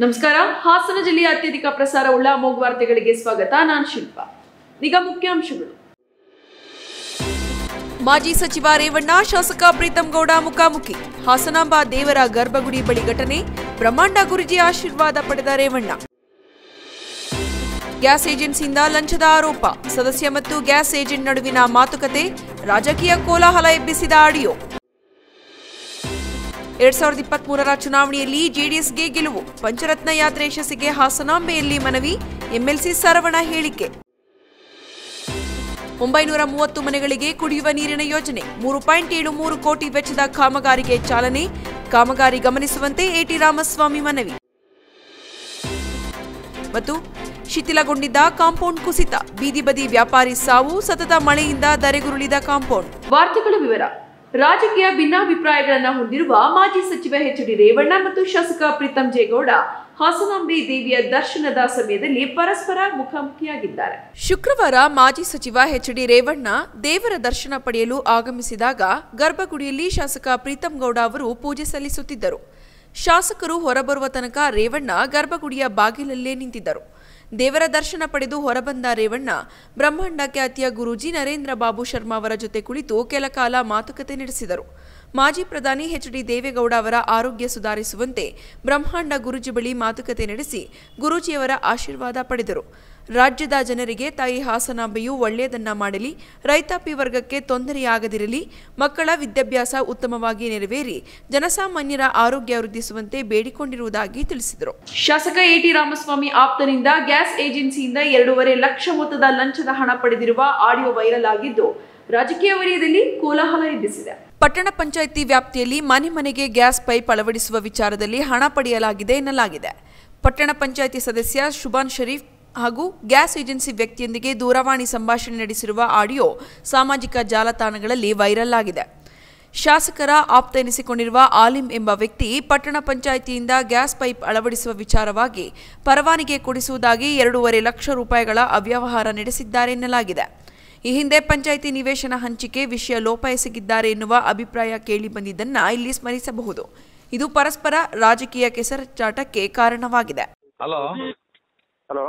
ನಮಸ್ಕಾರ ಹಾಸನ ಜಿಲ್ಲೆಯ ಅತ್ಯಧಿಕ ಪ್ರಸಾರವುಳ್ಳ ಮೋಗ್ ವಾರ್ತೆಗಳಿಗೆ ಸ್ವಾಗತ ನಾನು ಶಿಲ್ಪ ಈಗ ಮುಖ್ಯಾಂಶಗಳು ಮಾಜಿ ಸಚಿವ ರೇವಣ್ಣ ಶಾಸಕ ಪ್ರೀತಂ ಗೌಡ ಮುಖಾಮುಖಿ ಹಾಸನಾಂಬ ದೇವರ ಗರ್ಭಗುಡಿ ಬಳಿ ಘಟನೆ ಬ್ರಹ್ಮಾಂಡ ಗುರುಜಿ ಆಶೀರ್ವಾದ ಪಡೆದ ರೇವಣ್ಣ ಗ್ಯಾಸ್ ಏಜೆನ್ಸಿಯಿಂದ ಲಂಚದ ಆರೋಪ ಸದಸ್ಯ ಮತ್ತು ಗ್ಯಾಸ್ ಏಜೆಂಟ್ ನಡುವಿನ ಮಾತುಕತೆ ರಾಜಕೀಯ ಕೋಲಾಹಲ ಎಬ್ಬಿಸಿದ ಆಡಿಯೋ ಎರಡ್ ಸಾವಿರದ ಇಪ್ಪತ್ತ್ ಮೂರರ ಚುನಾವಣೆಯಲ್ಲಿ ಜೆಡಿಎಸ್ಗೆ ಗೆಲುವು ಪಂಚರತ್ನ ಯಾತ್ರೆ ಯಶಸ್ಸಿಗೆ ಹಾಸನಾಂಬೆಯಲ್ಲಿ ಮನವಿ ಎಂಎಲ್ಸಿ ಸರವಣ ಹೇಳಿಕೆ ಒಂಬೈನೂರ ಮೂವತ್ತು ಮನೆಗಳಿಗೆ ಕುಡಿಯುವ ನೀರಿನ ಯೋಜನೆ ಮೂರು ಪಾಯಿಂಟ್ ಏಳು ಮೂರು ಕೋಟಿ ವೆಚ್ಚದ ಕಾಮಗಾರಿಗೆ ಚಾಲನೆ ಕಾಮಗಾರಿ ಗಮನಿಸುವಂತೆ ಎಟಿ ರಾಮಸ್ವಾಮಿ ಮನವಿ ಮತ್ತು ಶಿಥಿಲಗೊಂಡಿದ್ದ ಕಾಂಪೌಂಡ್ ಕುಸಿತ ಬೀದಿ ಬದಿ ವ್ಯಾಪಾರಿ ಸಾವು ಸತತ ಮಳೆಯಿಂದ ಧರೆಗುರುಳಿದ ಕಾಂಪೌಂಡ್ ವಾರ್ತೆಗಳ ವಿವರ ರಾಜಕೀಯ ಭಿನ್ನಾಭಿಪ್ರಾಯಗಳನ್ನು ಹೊಂದಿರುವ ಮಾಜಿ ಸಚಿವ ಎಚ್ ಡಿ ರೇವಣ್ಣ ಮತ್ತು ಶಾಸಕ ಪ್ರೀತಂ ಜೇಗೌಡ ಹಾಸನಾಂಬೆ ದೇವಿಯ ದರ್ಶನದ ಸಮಯದಲ್ಲಿ ಪರಸ್ಪರ ಮುಖಾಮುಖಿಯಾಗಿದ್ದಾರೆ ಶುಕ್ರವಾರ ಮಾಜಿ ಸಚಿವ ಎಚ್ ಡಿ ರೇವಣ್ಣ ದೇವರ ದರ್ಶನ ಪಡೆಯಲು ಆಗಮಿಸಿದಾಗ ಗರ್ಭಗುಡಿಯಲ್ಲಿ ಶಾಸಕ ಪ್ರೀತಂ ಗೌಡ ಅವರು ಪೂಜೆ ಸಲ್ಲಿಸುತ್ತಿದ್ದರು ಶಾಸಕರು ಹೊರಬರುವ ತನಕ ರೇವಣ್ಣ ಗರ್ಭಗುಡಿಯ ಬಾಗಿಲಲ್ಲೇ ನಿಂತಿದ್ದರು ದೇವರ ದರ್ಶನ ಪಡೆದು ಹೊರಬಂದ ರೇವಣ್ಣ ಬ್ರಹ್ಮಾಂಡ ಖ್ಯಾತಿಯ ಗುರೂಜಿ ನರೇಂದ್ರ ಬಾಬು ಶರ್ಮಾ ಅವರ ಜೊತೆ ಕುಳಿತು ಕೆಲ ಕಾಲ ಮಾತುಕತೆ ನಡೆಸಿದರು ಮಾಜಿ ಪ್ರಧಾನಿ ಎಚ್ ಡಿ ದೇವೇಗೌಡ ಅವರ ಆರೋಗ್ಯ ಸುಧಾರಿಸುವಂತೆ ಬ್ರಹ್ಮಾಂಡ ಗುರುಜಿ ಬಳಿ ಮಾತುಕತೆ ನಡೆಸಿ ಗುರೂಜಿಯವರ ಆಶೀರ್ವಾದ ಪಡೆದರು ರಾಜ್ಯದ ಜನರಿಗೆ ತಾಯಿ ಹಾಸನಾಂಬೆಯು ಒಳ್ಳೆಯದನ್ನ ಮಾಡಲಿ ರೈತಾಪಿ ವರ್ಗಕ್ಕೆ ತೊಂದರೆಯಾಗದಿರಲಿ ಮಕ್ಕಳ ವಿದ್ಯಾಭ್ಯಾಸ ಉತ್ತಮವಾಗಿ ನೆರವೇರಿ ಜನಸಾಮಾನ್ಯರ ಆರೋಗ್ಯ ವೃದ್ಧಿಸುವಂತೆ ಬೇಡಿಕೊಂಡಿರುವುದಾಗಿ ತಿಳಿಸಿದರು ಶಾಸಕ ಎಟಿ ರಾಮಸ್ವಾಮಿ ಆಪ್ತನಿಂದ ಗ್ಯಾಸ್ ಏಜೆನ್ಸಿಯಿಂದ ಎರಡೂವರೆ ಲಕ್ಷ ಮೊತ್ತದ ಲಂಚದ ಹಣ ಪಡೆದಿರುವ ಆಡಿಯೋ ವೈರಲ್ ಆಗಿದ್ದು ರಾಜಕೀಯ ವಲಯದಲ್ಲಿ ಕೋಲಾಹಲ ಎಬ್ಬಿಸಿದೆ ಪಟ್ಟಣ ಪಂಚಾಯಿತಿ ವ್ಯಾಪ್ತಿಯಲ್ಲಿ ಮನೆ ಮನೆಗೆ ಗ್ಯಾಸ್ ಪೈಪ್ ಅಳವಡಿಸುವ ವಿಚಾರದಲ್ಲಿ ಹಣ ಪಡೆಯಲಾಗಿದೆ ಎನ್ನಲಾಗಿದೆ ಪಟ್ಟಣ ಪಂಚಾಯಿತಿ ಸದಸ್ಯ ಶುಭಾನ್ ಶರೀಫ್ ಹಾಗೂ ಗ್ಯಾಸ್ ಏಜೆನ್ಸಿ ವ್ಯಕ್ತಿಯೊಂದಿಗೆ ದೂರವಾಣಿ ಸಂಭಾಷಣೆ ನಡೆಸಿರುವ ಆಡಿಯೋ ಸಾಮಾಜಿಕ ಜಾಲತಾಣಗಳಲ್ಲಿ ವೈರಲ್ ಆಗಿದೆ ಶಾಸಕರ ಆಪ್ತ ಎನಿಸಿಕೊಂಡಿರುವ ಆಲಿಂ ಎಂಬ ವ್ಯಕ್ತಿ ಪಟ್ಟಣ ಪಂಚಾಯಿತಿಯಿಂದ ಗ್ಯಾಸ್ ಪೈಪ್ ಅಳವಡಿಸುವ ವಿಚಾರವಾಗಿ ಪರವಾನಗಿ ಕೊಡಿಸುವುದಾಗಿ ಎರಡೂವರೆ ಲಕ್ಷ ರೂಪಾಯಿಗಳ ಅವ್ಯವಹಾರ ನಡೆಸಿದ್ದಾರೆ ಎನ್ನಲಾಗಿದೆ ಈ ಹಿಂದೆ ಪಂಚಾಯಿತಿ ನಿವೇಶನ ಹಂಚಿಕೆ ವಿಷಯ ಲೋಪ ಎಸಗಿದ್ದಾರೆ ಎನ್ನುವ ಅಭಿಪ್ರಾಯ ಕೇಳಿಬಂದಿದ್ದನ್ನ ಇಲ್ಲಿ ಸ್ಮರಿಸಬಹುದು ಇದು ಪರಸ್ಪರ ರಾಜಕೀಯ ಕೆಸರಚಾಟಕ್ಕೆ ಕಾರಣವಾಗಿದೆ ಹಲೋ ಹಲೋ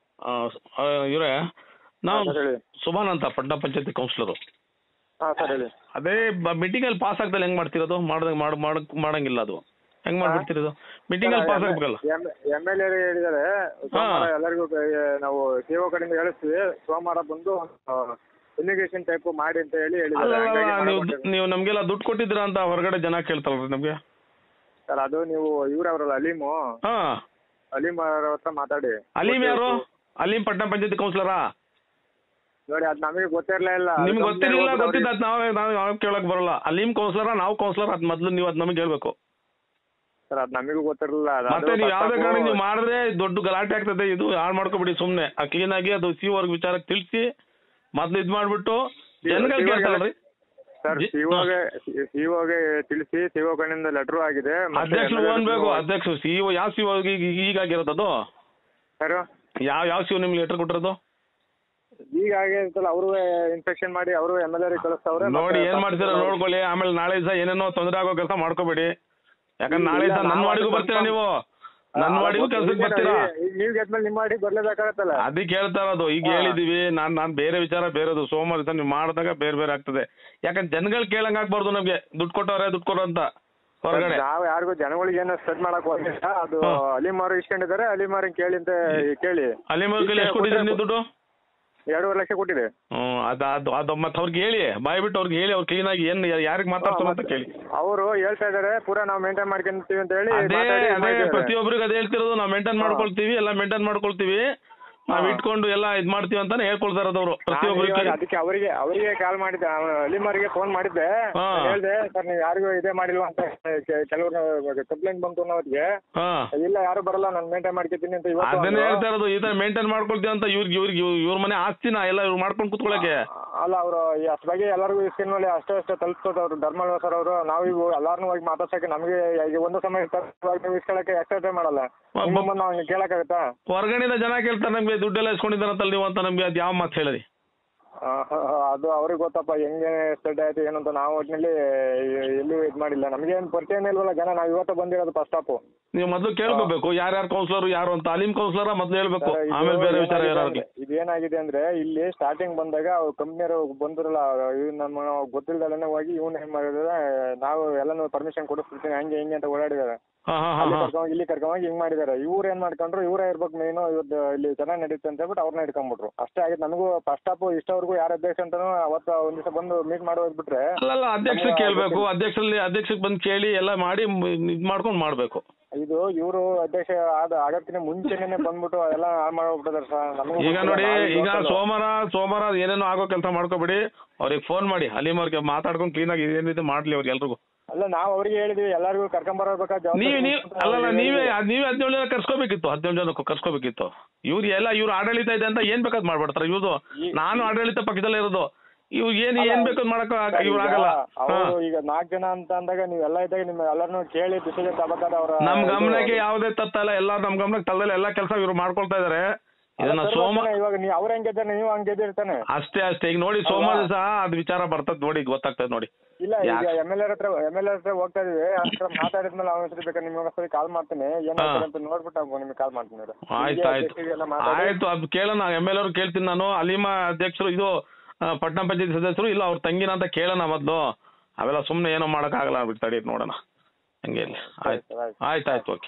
ಇವರೇ ನಾವು ಸರ್ ಹೇಳಿ ಸುಭಾನ್ ಅಂತ ಪಟ್ಟಣ ಪಂಚಾಯತಿ ಕೌನ್ಸಿಲರು ಹಾಂ ಸರ್ ಹೇಳಿ ಅದೇ ಮೀಟಿಂಗ್ ಅಲ್ಲಿ ಪಾಸ್ ಆಗ್ದಲ್ಲಿ ಹೆಂಗ್ ಮಾಡ್ತಿರೋದು ಮಾಡ್ದ ಮಾಡ್ ಮಾಡ್- ಮಾಡಂಗಿಲ್ಲ ಅದು ಹೆಂಗ್ ಮಾಡ್ಬಿಡ್ತಿರೋದು ಮೀಟಿಂಗ್ ಅಲ್ಲಿ ಪಾಸ್ ಆಗ್ಬೇಕಲ್ಲ ಎಮ್ ಎಲ್ ಎ ಹೇಳಿದ್ದಾರೆ ಸೋಮವಾರ ಎಲ್ಲರಿಗೂ ಬೆ- ನಾವು ಸಿ ಒ ಕಡೆಯಿಂದ ಹೇಳಿಸ್ತೀವಿ ಸೋಮವಾರ ಬಂದು ಇನ್ವಿಗೇಷನ್ ಟೈಪ್ ಮಾಡಿ ಅಂತ ಹೇಳಿ ಅಲ್ಲ ಹೇಳಿದ್ದಾರೆ ಅಲ್ಲ, ಹಂಗಾಗಿ ಅಲ್ಲ, ನೀವು ಮಾಡಕೊಟ್ಟಿದ್ದೀವಿ. ನೀವು ನಮ್ಗೆಲ್ಲ ದುಡ್ಡು ಕೊಟ್ಟಿದ್ದೀರಾ ಅಂತ ಹೊರಗಡೆ ಜನ ಕೇಳ್ತಾರಲ್ರಿ ನಮ್ಗೆ ಸರ್ ಅದು ನೀವು ಇವ್ರು ಅವರಲ್ಲ ಅಲೀಮು ಹಾ ಅಲೀಮ್ ಅವ್ರ ಹತ್ರ ಮಾತಾಡಿ ಅಲೀಮ್ ಯಾರು ಅಲೀಮ್ ಪಟ್ಟಣ ಪಂಚಾಯತಿ ಕೌನ್ಸಿಲರಾ ನೋಡಿ ಅದು ನಮಗೆ ಗೊತ್ತಿರಲೇ ಇಲ್ಲ ನಿಮ್ಗೆ ಅದು ಗೊತ್ತಿರಲಿಲ್ಲ ಕಂಪ್ನಿ ಗೊತ್ತಿದ್ದ ಅದ್ ನಾವೇ ನಾವು ನಾವು ಕೇಳಕ್ ಬರಲ್ಲ ಅಲೀಮ್ ಕೌನ್ಸಿಲರ ನಾವು ಕೌನ್ಸಿಲರ್ ಅದ್ ಮೊದ್ಲು ನೀವು ಅದ್ ನಮಗೆ ಹೇಳ್ಬೇಕು ಸರ್ ಅದು ನಮಗೂ ಗೊತ್ತಿರಲಿಲ್ಲ ಅದು- ಮತ್ತೆ ಅದು ನೀವು ಯಾವ್ದೇ first ಕಾರಣ time- ನೀವು ಮಾಡಿದ್ರೆ ದೊಡ್ಡ ಗಲಾಟೆ ಆಗ್ತದೆ ಇದು ಹಾಳು ಮಾಡ್ಕೊಬಿಡಿ ಸುಮ್ನೆ ಆ ಕ್ಲೀನ್ ಆಗಿ ಅದು ಸಿ ವರ್ಗ ವಿಚಾರಕ್ಕೆ ತಿಳಿಸಿ ಮೊದ್ಲು ಇದ್ ಮಾಡ್ಬಿಟ್ಟು ಜನಗಳು ಇವಾಗ- ಕೇಳ್ತಾರಲ್ರಿ ಸರ್ ಜಿ- ಸಿಒಗೆ ಸಿಒಗೆ ತಿಳಿಸಿ ಸಿಒ ಕಡೆಯಿಂದ ಲೆಟರ್ ಆಗಿದೆ ಮತ್ತೆ ಅಧ್ಯಕ್ಷರು MLA ಅನ್ಬೇಕು ಗಳು- ಅಧ್ಯಕ್ಷರು ಸಿ ಯಾವ ಸಿ ಈಗ ಆಗಿರೋದು ಅದು ಯಾರು ಯಾವ ಯಾವ ಸಿ ನಿಮ್ಗೆ ಲೆಟರ್ ಕೊಟ್ಟಿರೋದು ಈಗ ಹಾಗೆ ಅಂತಲ್ಲ ಅವರು ಇನ್ಸ್ಪೆಕ್ಷನ್ ಮಾಡಿ ಅವರು ಎಮ್ ಎಲ್ ಎ ಕಳಿಸ್ತವ್ರೆ ನೋಡಿ ಏನ್ ಮಾಡ್ತೀರಾ ನೋಡ್ಕೊಳ್ಳಿ ಆಮೇಲೆ ನಾಳೆ ದಿವಸ ಏನೇನೋ ತೊಂದರೆ ಆಗೋ ಕೆಲಸ ಮಾಡ್ಕೋಬೇಡಿ ಯಾಕಂದ್ರೆ ನಾಳೆ ದಿವಸ ನನ್ನ ವಾಡಿಗೂ ಬರ್ತೀರಾ ನೀವು ನನ್ನ ವಾಡಿಗೂ ಕೆಲ್ಸಕ್ಕೆ ಬರ್ತೀರಾ ನೀವು ಗೆದ್ಮೇಲೆ ನಿಮ್ಮ ಮಾಡಿ ಬರ್ಲೇಬೇಕಾಗತ್ತಲ್ಲ ಅದಕ್ಕೆ ಹೇಳ್ತಾ ಇರೋದು ಈಗ ಹಾ. ಹೇಳಿದೀವಿ ನಾನ್ ನಾನ್ ಬೇರೆ ವಿಚಾರ ಬೇರೆದು ಸೋಮವಾರ ದಿವಸ ನೀವು ಮಾಡಿದಾಗ ಬೇರೆ ಬೇರೆ ಆಗ್ತದೆ ಯಾಕಂದ್ರೆ ಜನಗಳು ಕೇಳಂಗ್ ಆಗ್ಬಾರ್ದು ನಮ್ಗೆ ದುಡ್ಡು ಕೊಟ್ಟವ್ರೆ ದುಡ್ಡು ಕೊಡು ಅಂತ ಹೊರಗಡೆ ನಾವು ಯಾರಿಗೂ ಜನಗಳಿಗೆ ಏನು ಸ್ಪ್ರೆಡ್ ಮಾಡಕ್ ಹೋಗಿಲ್ಲ ಅದು ಹಾ. ಅಲಿಮ್ ಅವರು ಇಸ್ಕೊಂಡಿದ್ದಾರೆ ಅಲಿಮ್ ಅವ್ರನ್ನ ಕೇಳಿ ಅಂತ ಕೇಳಿ ಅಲ್ಲಿ ಮೇಲೆ ಎಷ್ಟು ಕೊಟ್ಟಿದ್ದೀರಿ ನೀವು ದುಡ್ಡು ಎರಡೂವರೆ ಲಕ್ಷ ಕೊಟ್ಟಿದೆ ಹ್ಮ್ ಅದ ಅದು ಅದು ಮತ್ತೆ ಅವ್ರಿಗೆ ಹೇಳಿ ಬಾಯ್ ಬಿಟ್ಟು ಅವ್ರಿಗೆ ಹೇಳಿ ಅವ್ರು ಕ್ಲೀನ್ ಆಗಿ ಏನ್ ಯಾರಿಗೆ ಮಾತಾಡ್ತಾರೆ ಅಂತ ಕೇಳಿ ಅವರು ಹೇಳ್ತಾ ಇದಾರೆ ಪೂರಾ ನಾವು ಮೇಂಟೈನ್ ಮಾಡ್ಕೊಂತೀವಿ ಅಂತ ಹೇಳಿ ಅದೇ ಮಾತಾಡಿ ಅದೇ ಮಾಡಿದ್ದಾರೆ. ಪ್ರತಿಯೊಬ್ಬರಿಗೆ ಅದೇ ಹೇಳ್ತಿರೋದು ನಾವು ಮೇಂಟೈನ್ ಹಾ. ಮಾಡ್ಕೊಳ್ತೀವಿ ಎಲ್ಲ ಮೇಂಟೈನ್ ಮಾಡ್ಕೊಳ್ತೀವಿ ನಾವ್ ಹಾ. ಇಟ್ಕೊಂಡು ಎಲ್ಲ ಇದ್ ಮಾಡ್ತೀವಿ ಅಂತಾನೆ ಹೇಳ್ಕೊಳ್ತಾ ಇರೋದು ಅವರು ನಾನು ಪ್ರತಿಯೊಬ್ಬರಿಗೆ ಇವಾಗ ಅದಕ್ಕೆ ಅವರಿಗೆ ಅವರಿಗೆ ಕಾಲ್ ಮಾಡಿದ್ದೆ ಅಲಿಮ್ ಅವರಿಗೆ ಫೋನ್ ಮಾಡಿದ್ದೆ ಹಾ. ಹೇಳಿದೆ ಸರ್ ನೀವು ಯಾರಿಗೂ ಇದೇ ಮಾಡಿಲ್ವಾ ಅಂತ ಕೆಲವರು ಕಂಪ್ಲೇಂಟ್ ಬಂತು ಅನ್ನೋದಕ್ಕೆ ಹಾ ಇಲ್ಲ ಯಾರು ಬರಲ್ಲ ನಾನು ಮೇಂಟೈನ್ ಮಾಡ್ಕೊತೀನಿ ಅಂತ ಇವತ್ತು ಅದನ್ನೇ ಅಂದ್ರು. ಹೇಳ್ತಾ ಇರೋದು ಈ ತರ ಮೇಂಟೈನ್ ಮಾಡ್ಕೊಳ್ತೀವಿ ಅಂತ ಇವ್ರಿಗೆ ಇವ್ರಿಗೆ ಇವ್ರ ಮನೆ ಆಸ್ತಿನ ಎಲ್ಲ ಇವ್ರು ಮಾಡ್ಕೊಂಡು ಕುತ್ಕೊಳಕ್ಕೆ ಅಲ್ಲ ಅವರು ಅಷ್ಟ್ ಬಗ್ಗೆ ಎಲ್ಲರಿಗೂ ಇಸ್ಕಿನ ಮೇಲೆ ಅಷ್ಟೇ ಅಷ್ಟೇ ತಲುಪಿಸೋದು ಅವರು ಧರ್ಮಲ್ವ ಸರ್ ಅವರು ನಾವು ಈಗ ಎಲ್ಲಾರನ್ನೂ ಹೋಗಿ ಮಾತಾಡ್ಸಕ್ಕೆ ನಮಗೆ ಈಗ ಒಂದು ಸಮಯ ಇವಾಗ ನೀವು ಇಸ್ಕೊಳಕ್ಕೆ ಎಕ್ಸ್ಟ್ರಾ ಮಾಡಲ್ಲ ಮ- ನಿಮ್ಮ ಮುಂದೆ ನಾವು ಕೇಳಕ್ಕಾಗತ್ತಾ ಹೊರಗಡೆಯಿಂದ ಜನ ಕೇಳ್ತಾರೆ ನಮ್ಗೆ ದುಡ್ಡೆಲ್ಲ ಇಸ್ಕೊಂಡಿದ್ದಾರಂತಲ್ಲ ನೀವು ಅಂತ ನಮ್ಗೆ ಅದು ಯಾವ ಮಾತು ಹೇಳಿ ಆ, ಅದು ಅವ್ರಿಗೆ ಗೊತ್ತಪ್ಪ ಹೆಂಗೆ ಸ್ಪ್ರೆಡ್ ಆಯ್ತು ಏನು ಅಂತ ನಾವು ಒಟ್ಟಿನಲ್ಲಿ ಎಲ್ಲೂ ಇದು ಮಾಡಿಲ್ಲ ನಮಗೇನು ಪರಿಚಯನೇ ಇಲ್ವಲ್ಲ ಜನ ನಾವು ಇವತ್ತು ಬಂದಿರೋದು ಫಸ್ಟ್ ಸ್ಟಾಪು ನೀವು ಮೊದಲು ಕೇಳ್ಕೋಬೇಕು ಯಾರ್ಯಾರು ಕೌನ್ಸಿಲರ್ ಯಾರು ಅಂತ ಅಲಿಮ್ ಕೌನ್ಸಿಲರ್ ಮೊದಲು ಹೇಳ್ಬೇಕು ಸರ್, ಇದು ಆಮೇಲೆ ಬೇರೆ ವಿಚಾರ ಏನಾಗಿದೆ ಏನಾದ್ರು ಅಂದ್ರೆ- ಇದೇನಾಗಿದೆ ಅಂದ್ರೆ ಇಲ್ಲಿ ಸ್ಟಾರ್ಟಿಂಗ್ ಬಂದಾಗ ಅವ್ರು ಕಂಪ್ನಿಯವರು ಬಂದ್ರಲ್ಲ ಇವ್ ನಮ್ಮ ಗೊತ್ತಿಲ್ದಲೇ ಹೋಗಿ ಇವ್ನ ಏನ್ ಮಾಡಿದ್ರೆ ನಾವು ಎಲ್ಲಾನು ಪರ್ಮಿಷನ್ ಕೊಡಿಸ್ಬಿಡ್ತೀನಿ ಹಂಗೆ ಹಿಂಗೆ ಅಂತ ಓಡಾಡಿದಾರೆ ಹಾ ಹಾ ಹಾ ಅಲ್ಲಿ ಹಾ ಕರ್ಕೊಂಡ್ ಇಲ್ಲಿ ಕರ್ಕೊಂಡೋಗಿ ಹಿಂಗ್ ಮಾಡಿದಾರೆ ಇವ್ರು ಏನ್ ಮಾಡ್ಕೊಂಡ್ರು ಇವ್ರೇ ಇರ್ಬೇಕು ಮೇನು ಇವತ್ತು ಇಲ್ಲಿ ಚೆನ್ನಾಗಿ ನಡೀತೆ ಅಂತ ಹೇಳ್ಬಿಟ್ಟು ಅವ್ರನ್ನ ಇಟ್ಕೊಂಡ್ಬಿಟ್ರು ಅಷ್ಟೇ ಆಗಿದ್ದು ನನಗೂ ಫಸ್ಟ್ ಆಫ್ ಇಷ್ಟವರೆಗೂ ಯಾರ ಅಧ್ಯಕ್ಷ ಅಂತಾನು ಅವತ್ತು ಒಂದ್ ದಿವಸ ಬಂದು ಮೀಟ್ ಮಾಡಿ ಹೋಗ್ಬಿಟ್ರೆ ಅಲ್ಲಲ್ಲ ಅಧ್ಯಕ್ಷ ನಮ್ಮ ಕೇಳ್ಬೇಕು ಗೊತ್ತಿಲ್ಲ. ಅಧ್ಯಕ್ಷರಲ್ಲಿ ಅಧ್ಯಕ್ಷಕ್ಕೆ ಬಂದು ಕೇಳಿ ಎಲ್ಲ ಮಾಡಿ ಮ್- ಇದ್ ಮಾಡ್ಕೊಂಡು ಮಾಡ್ಬೇಕು ಇದು ಇವರು ಅಧ್ಯಕ್ಷ ಆದ ಆಗಕ್ಕಿಂತ ಮುಂಚೆನೆ ಬಂದ್ಬಿಟ್ಟು ಎಲ್ಲ ಹಾಳು ಮಾಡ್ಬಿಟ್ಟಿದಾರೆ ಸರ್ ನಮಗೂ ಈಗ ಗೊತ್ತಿಲ್ಲ, ನೋಡಿ ನಾವು ಈಗ local. ಸೋಮವಾರ ಸೋಮವಾರ ಏನೇನೋ ಆಗೋ ಕೆಲಸ ಮಾಡ್ಕೋಬೇಡಿ ಅವ್ರಿಗೆ ಫೋನ್ ಮಾಡಿ ಅಲಿಮ್ ಅವ್ರಿಗೆ ಮಾತಾಡ್ಕೊಂಡು ಕ್ಲೀನಾಗಿ ಏನಿದೆ ಮಾಡ್ಲಿ ಅವ್ರಿಗೆ ಎಲ್ರಿಗೂ ಅಲ್ಲ ನಾವು ಅವ್ರಿಗೆ ಹೇಳಿದ್ವಿ ಎಲ್ಲಾರ್ಗು ಕರ್ಕೊಂಬರ್ಬೇಕಾ ನೀವ್ ನೀವ್ ಅಲ್ಲಲ್ಲ ನೀವೇ ಅದ್ ನೀವೇ ಹದಿನೇಳು ಜನ ಕರ್ಸ್ಕೋಬೇಕಿತ್ತು ಹದಿನೇಳು ಜನ ಕರ್ಸ್ಕೋಬೇಕಿತ್ತು ಇವ್ರು ಎಲ್ಲ ಇವ್ರು ಆಡಳಿತ ಇದೆ ಅಂತ ಏನ್ ಬೇಕಾದ್ ಮಾಡ್ಬಿಡ್ತಾರೆ ಇವ್ರು ಈ- ನಾನು ಆಡಳಿತ ಪಕ್ಷದಲ್ಲೇ ಇರೋದು ಇವ್ ಏನ್ ಏನ್ ಬೇಕಾದ್ ಮಾಡಕ್ ಇವ್ರು ಆಗಲ್ಲ ಹಾ. ಅವರು ಈಗ ನಾಲ್ಕು ಜನ ಅಂತ ಅಂದಾಗ ನೀವೆಲ್ಲ ಇದ್ದಾಗ ನಿಮ್ಮ ಎಲ್ಲರನ್ನು ಕೇಳಿ ಡಿಸಿಷನ್ ತಗೋತಾರೆ ಅವರ ನಮ್ ಗಮನಕ್ಕೆ ಯಾವುದೇ ತತ್ತಲ್ಲ ಎಲ್ಲ ನಮ್ ಗಮನಕ್ಕೆ ತಲ್ಲದಲ್ಲಿ ಎಲ್ಲಾ ಕೆಲಸ ಇವ್ರು ಮಾಡ್ಕೊಳ್ತಾ ಇದಾರೆ ಇದನ್ನ ಸೋಮ ಇವಾಗ ನೀವು ಅವ್ರ ಹೆಂಗಿದ್ದಾನೆ ನೀವು ಹಂಗೆ ಎದ್ದಿರ್ತಾನೆ ಅಷ್ಟೇ ಅಷ್ಟೇ ಈಗ ನೋಡಿ ಸೋಮವಾರ ದಿವಸ ಅದ್ ವಿಚಾರ ಬರ್ತದ್ ನೋಡಿ ಗೊತ್ತಾಗ್ತದೆ ನೋಡಿ ಇಲ್ಲ ಈಗ ಯಾಕ್? ಎಮ್ ಎಲ್ ಎರ್ ಹತ್ರ ಎಮ್ ಎಲ್ ಎರ್ ಹತ್ರ ಹೋಗ್ತಾ ಇದೀವಿ ಹತ್ರ ಮಾತಾಡಿದ್ಮೇಲೆ ಅವ್ನ ಹತ್ರ ಬೇಕಾದ್ರೆ ನಿಮ್ಗೆ ಒಂದ್ಸರಿ ಕಾಲ್ ಮಾಡ್ತೀನಿ ಏನ್ ಹಾ. ಹೇಳ್ತಾರೆ ಅಂತ ನೋಡ್ಬಿಟ್ಟು ಅವ್ನು ನಿಮ್ಗೆ ಕಾಲ್ ಮಾಡ್ತೀನಿ ಇರು. ಆಯ್ತು ಹೀಗೆ ಆಯ್ತು ಅಧ್ಯಕ್ಷರಿಗೆಲ್ಲ ಮಾತಾಡಿ ಆಯ್ತು ಅದು ಕೇಳೋಣ ಎಮ್ ಎಲ್ ಅವ್ರು ಕೇಳ್ತೀನಿ ನಾನು ಅಲಿಮಾ ಅಧ್ಯಕ್ಷರು ಇದು ಆ, ಪಟ್ಟಣ ಪಂಚಾಯತ್ ಸದಸ್ಯರು ಇಲ್ಲ ಅವ್ರ ತಂಗಿನ ಅಂತ ಕೇಳೋಣ ಮೊದ್ಲು ಅವೆಲ್ಲ ಸುಮ್ಮನೆ ಏನೋ ಆಗಲ್ಲ ಬಿಟ್ಟು ತಡಿ ನೋಡೋಣ ಹಂಗೆ ಇರ್ಲಿ. ಆಯ್ತು ಆಯ್ತು ಆಯ್ತು ಓಕೆ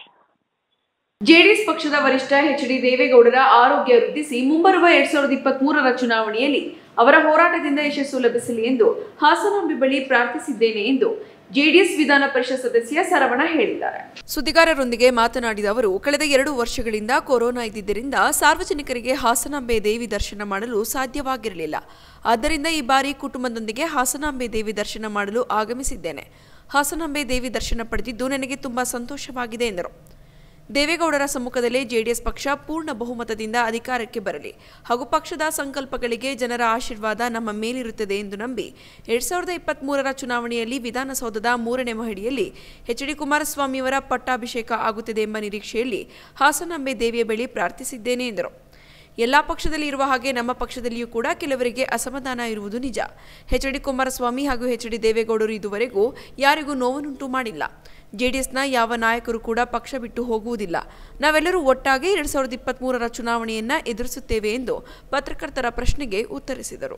ಜೆಡಿಎಸ್ ಪಕ್ಷದ ವರಿಷ್ಠ ಎಚ್ ಡಿ ದೇವೇಗೌಡರ ಆರೋಗ್ಯ ವೃದ್ಧಿಸಿ ಮುಂಬರುವ ಎರಡ್ ಸಾವಿರದ ಇಪ್ಪತ್ತ್ ಮೂರರ ಚುನಾವಣೆಯಲ್ಲಿ ಅವರ ಹೋರಾಟದಿಂದ ಯಶಸ್ಸು ಲಭಿಸಲಿ ಎಂದು ಹಾಸನಾಂಬಿ ಬಳಿ ಪ್ರಾರ್ಥಿಸಿದ್ದೇನೆ ಎಂದು ಜೆಡಿಎಸ್ ವಿಧಾನ ಪರಿಷತ್ ಸದಸ್ಯ ಸರವಣ ಹೇಳಿದ್ದಾರೆ ಸುದ್ದಿಗಾರರೊಂದಿಗೆ ಮಾತನಾಡಿದ ಅವರು ಕಳೆದ ಎರಡು ವರ್ಷಗಳಿಂದ ಕೊರೋನಾ ಇದ್ದಿದ್ದರಿಂದ ಸಾರ್ವಜನಿಕರಿಗೆ ಹಾಸನಾಂಬೆ ದೇವಿ ದರ್ಶನ ಮಾಡಲು ಸಾಧ್ಯವಾಗಿರಲಿಲ್ಲ ಆದ್ದರಿಂದ ಈ ಬಾರಿ ಕುಟುಂಬದೊಂದಿಗೆ ಹಾಸನಾಂಬೆ ದೇವಿ ದರ್ಶನ ಮಾಡಲು ಆಗಮಿಸಿದ್ದೇನೆ ಹಾಸನಾಂಬೆ ದೇವಿ ದರ್ಶನ ಪಡೆದಿದ್ದು ನನಗೆ ತುಂಬಾ ಸಂತೋಷವಾಗಿದೆ ಎಂದರು ದೇವೇಗೌಡರ ಸಮ್ಮುಖದಲ್ಲೇ ಜೆಡಿಎಸ್ ಪಕ್ಷ ಪೂರ್ಣ ಬಹುಮತದಿಂದ ಅಧಿಕಾರಕ್ಕೆ ಬರಲಿ ಹಾಗೂ ಪಕ್ಷದ ಸಂಕಲ್ಪಗಳಿಗೆ ಜನರ ಆಶೀರ್ವಾದ ನಮ್ಮ ಮೇಲಿರುತ್ತದೆ ಎಂದು ನಂಬಿ ಎರಡ್ ಸಾವಿರದ ಇಪ್ಪತ್ತ್ ಮೂರರ ಚುನಾವಣೆಯಲ್ಲಿ ವಿಧಾನಸೌಧದ ಮೂರನೇ ಮಹಡಿಯಲ್ಲಿ ಎಚ್ ಡಿ ಕುಮಾರಸ್ವಾಮಿಯವರ ಪಟ್ಟಾಭಿಷೇಕ ಆಗುತ್ತದೆ ಎಂಬ ನಿರೀಕ್ಷೆಯಲ್ಲಿ ಹಾಸನಾಂಬೆ ದೇವಿಯ ಬಳಿ ಪ್ರಾರ್ಥಿಸಿದ್ದೇನೆ ಎಂದರು ಎಲ್ಲಾ ಪಕ್ಷದಲ್ಲಿ ಇರುವ ಹಾಗೆ ನಮ್ಮ ಪಕ್ಷದಲ್ಲಿಯೂ ಕೂಡ ಕೆಲವರಿಗೆ ಅಸಮಾಧಾನ ಇರುವುದು ನಿಜ ಎಚ್ ಡಿ ಕುಮಾರಸ್ವಾಮಿ ಹಾಗೂ ಎಚ್ ಡಿ ದೇವೇಗೌಡರು ಇದುವರೆಗೂ ಯಾರಿಗೂ ನೋವನ್ನುಂಟು ಮಾಡಿಲ್ಲ ಜೆಡಿಎಸ್ನ ಯಾವ ನಾಯಕರು ಕೂಡ ಪಕ್ಷ ಬಿಟ್ಟು ಹೋಗುವುದಿಲ್ಲ ನಾವೆಲ್ಲರೂ ಒಟ್ಟಾಗಿ ಎರಡ್ ಸಾವಿರದ ಇಪ್ಪತ್ತ್ ಮೂರರ ಚುನಾವಣೆಯನ್ನ ಎದುರಿಸುತ್ತೇವೆ ಎಂದು ಪತ್ರಕರ್ತರ ಪ್ರಶ್ನೆಗೆ ಉತ್ತರಿಸಿದರು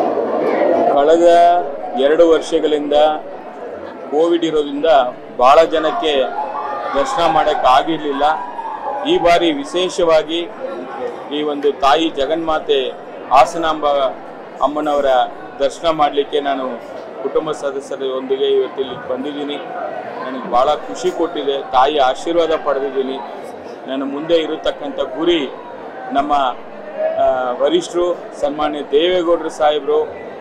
ಕಳೆದ ಎರಡು ವರ್ಷಗಳಿಂದ ಕೋವಿಡ್ ಇರೋದ್ರಿಂದ ಭಾಳ ಜನಕ್ಕೆ ದರ್ಶನ ಮಾಡೋಕ್ಕೆ ಆಗಿರಲಿಲ್ಲ ಈ ಬಾರಿ ವಿಶೇಷವಾಗಿ ಈ ಒಂದು ತಾಯಿ ಜಗನ್ಮಾತೆ ಹಾಸನಾಂಬ ಅಮ್ಮನವರ ದರ್ಶನ ಮಾಡಲಿಕ್ಕೆ ನಾನು ಕುಟುಂಬ ಸದಸ್ಯರೊಂದಿಗೆ ಇವತ್ತು ಇಲ್ಲಿ ಬಂದಿದ್ದೀನಿ ನನಗೆ ಭಾಳ ಖುಷಿ ಕೊಟ್ಟಿದೆ ತಾಯಿ ಆಶೀರ್ವಾದ ಪಡೆದಿದ್ದೀನಿ ನನ್ನ ಮುಂದೆ ಇರತಕ್ಕಂಥ ಗುರಿ ನಮ್ಮ ಆ, ವರಿಷ್ಠರು ಸನ್ಮಾನ್ಯ ದೇವೇಗೌಡರು ಸಾಹೇಬರು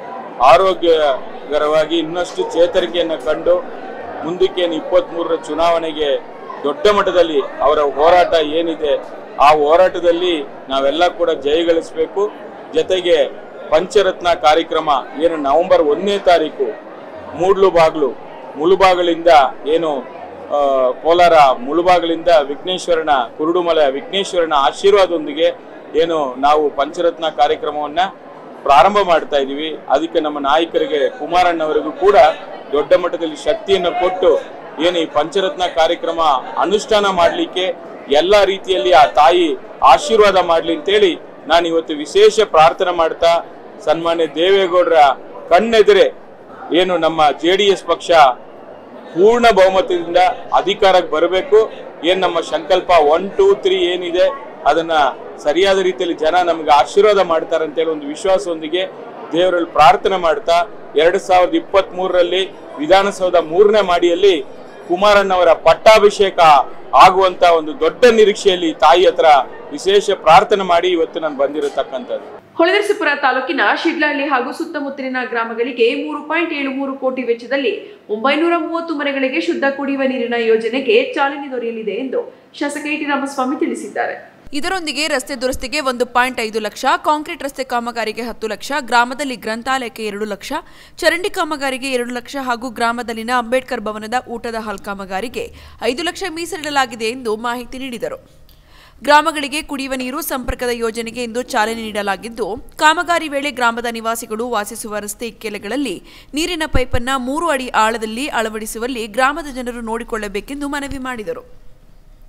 ಆರೋಗ್ಯಕರವಾಗಿ ಇನ್ನಷ್ಟು ಚೇತರಿಕೆಯನ್ನು ಕಂಡು ಮುಂದಕ್ಕೆ ಇಪ್ಪತ್ತ್ಮೂರರ ಚುನಾವಣೆಗೆ ದೊಡ್ಡ ಮಟ್ಟದಲ್ಲಿ ಅವರ ಹೋರಾಟ ಏನಿದೆ ಆ ಹೋರಾಟದಲ್ಲಿ ನಾವೆಲ್ಲ ಕೂಡ ಜಯಗಳಿಸಬೇಕು ಜೊತೆಗೆ ಪಂಚರತ್ನ ಕಾರ್ಯಕ್ರಮ ಏನು ನವೆಂಬರ್ ಒಂದನೇ ತಾರೀಕು ಮೂಡ್ಲು ಬಾಗ್ಲು ಮುಳುಬಾಗಿಲಿಂದ ಏನು ಆ, ಕೋಲಾರ ಮುಳುಬಾಗಿಲಿಂದ ವಿಘ್ನೇಶ್ವರನ ಕುರುಡುಮಲೆ ವಿಘ್ನೇಶ್ವರನ ಆಶೀರ್ವಾದದೊಂದಿಗೆ ಏನು ನಾವು ಪಂಚರತ್ನ ಕಾರ್ಯಕ್ರಮವನ್ನ ಪ್ರಾರಂಭ ಮಾಡ್ತಾ ಇದೀವಿ ಅದಕ್ಕೆ ನಮ್ಮ ನಾಯಕರಿಗೆ ಕುಮಾರಣ್ಣವರಿಗೂ ಕೂಡ ದೊಡ್ಡ ಮಟ್ಟದಲ್ಲಿ ಶಕ್ತಿಯನ್ನು ಕೊಟ್ಟು ಏನು ಈ ಪಂಚರತ್ನ ಕಾರ್ಯಕ್ರಮ ಅನುಷ್ಠಾನ ಮಾಡಲಿಕ್ಕೆ ಎಲ್ಲ ರೀತಿಯಲ್ಲಿ ಆ ತಾಯಿ ಆಶೀರ್ವಾದ ಮಾಡಲಿ ಅಂತೇಳಿ ನಾನು ಇವತ್ತು ವಿಶೇಷ ಪ್ರಾರ್ಥನೆ ಮಾಡ್ತಾ ಸನ್ಮಾನ್ಯ ದೇವೇಗೌಡರ ಕಣ್ಣೆದುರೆ ಏನು ನಮ್ಮ ಜೆ ಡಿ ಎಸ್ ಪಕ್ಷ ಪೂರ್ಣ ಬಹುಮತದಿಂದ ಅಧಿಕಾರಕ್ಕೆ ಬರಬೇಕು ಏನ್ ನಮ್ಮ ಸಂಕಲ್ಪ ಒನ್ ಟೂ ತ್ರೀ ಏನಿದೆ ಅದನ್ನ ಸರಿಯಾದ ರೀತಿಯಲ್ಲಿ ಜನ ನಮ್ಗೆ ಆಶೀರ್ವಾದ ಮಾಡ್ತಾರೆ ಅಂತೇಳಿ ಒಂದು ವಿಶ್ವಾಸದೊಂದಿಗೆ ದೇವರಲ್ಲಿ ಪ್ರಾರ್ಥನೆ ಮಾಡ್ತಾ ಎರಡ್ ಸಾವಿರದ ಇಪ್ಪತ್ತ್ ಮೂರರಲ್ಲಿ ವಿಧಾನಸೌಧ ಮೂರನೇ ಮಾಡಿಯಲ್ಲಿ ಕುಮಾರಣ್ಣವರ ಪಟ್ಟಾಭಿಷೇಕ ಆಗುವಂತ ಒಂದು ದೊಡ್ಡ ನಿರೀಕ್ಷೆಯಲ್ಲಿ ತಾಯಿ ಹತ್ರ ವಿಶೇಷ ಪ್ರಾರ್ಥನೆ ಮಾಡಿ ಇವತ್ತು ನಾನು ಬಂದಿರತಕ್ಕಂಥದ್ದು ಹೊಳೆನರಸೀಪುರ ತಾಲೂಕಿನ ಶಿಡ್ಲಹಳ್ಳಿ ಹಾಗೂ ಸುತ್ತಮುತ್ತಲಿನ ಗ್ರಾಮಗಳಿಗೆ ಮೂರು ಪಾಯಿಂಟ್ ಏಳು ಮೂರು ಕೋಟಿ ವೆಚ್ಚದಲ್ಲಿ ಒಂಬೈನೂರ ಮೂವತ್ತು ಮನೆಗಳಿಗೆ ಶುದ್ಧ ಕುಡಿಯುವ ನೀರಿನ ಯೋಜನೆಗೆ ಚಾಲನೆ ದೊರೆಯಲಿದೆ ಎಂದು ಶಾಸಕ ಇಟಿ ರಾಮಸ್ವಾಮಿ ತಿಳಿಸಿದ್ದಾರೆ ಇದರೊಂದಿಗೆ ರಸ್ತೆ ದುರಸ್ತಿಗೆ ಒಂದು ಪಾಯಿಂಟ್ ಐದು ಲಕ್ಷ ಕಾಂಕ್ರೀಟ್ ರಸ್ತೆ ಕಾಮಗಾರಿಗೆ ಹತ್ತು ಲಕ್ಷ ಗ್ರಾಮದಲ್ಲಿ ಗ್ರಂಥಾಲಯಕ್ಕೆ ಎರಡು ಲಕ್ಷ ಚರಂಡಿ ಕಾಮಗಾರಿಗೆ ಎರಡು ಲಕ್ಷ ಹಾಗೂ ಗ್ರಾಮದಲ್ಲಿನ ಅಂಬೇಡ್ಕರ್ ಭವನದ ಊಟದ ಹಾಲ್ ಕಾಮಗಾರಿಗೆ ಐದು ಲಕ್ಷ ಮೀಸಲಿಡಲಾಗಿದೆ ಎಂದು ಮಾಹಿತಿ ನೀಡಿದರು ಗ್ರಾಮಗಳಿಗೆ ಕುಡಿಯುವ ನೀರು ಸಂಪರ್ಕದ ಯೋಜನೆಗೆ ಇಂದು ಚಾಲನೆ ನೀಡಲಾಗಿದ್ದು ಕಾಮಗಾರಿ ವೇಳೆ ಗ್ರಾಮದ ನಿವಾಸಿಗಳು ವಾಸಿಸುವ ರಸ್ತೆ ಇಕ್ಕೆಲೆಗಳಲ್ಲಿ ನೀರಿನ ಪೈಪನ್ನ ಮೂರು ಅಡಿ ಆಳದಲ್ಲಿ ಅಳವಡಿಸುವಲ್ಲಿ ಗ್ರಾಮದ ಜನರು ನೋಡಿಕೊಳ್ಳಬೇಕೆಂದು ಮನವಿ ಮಾಡಿದರು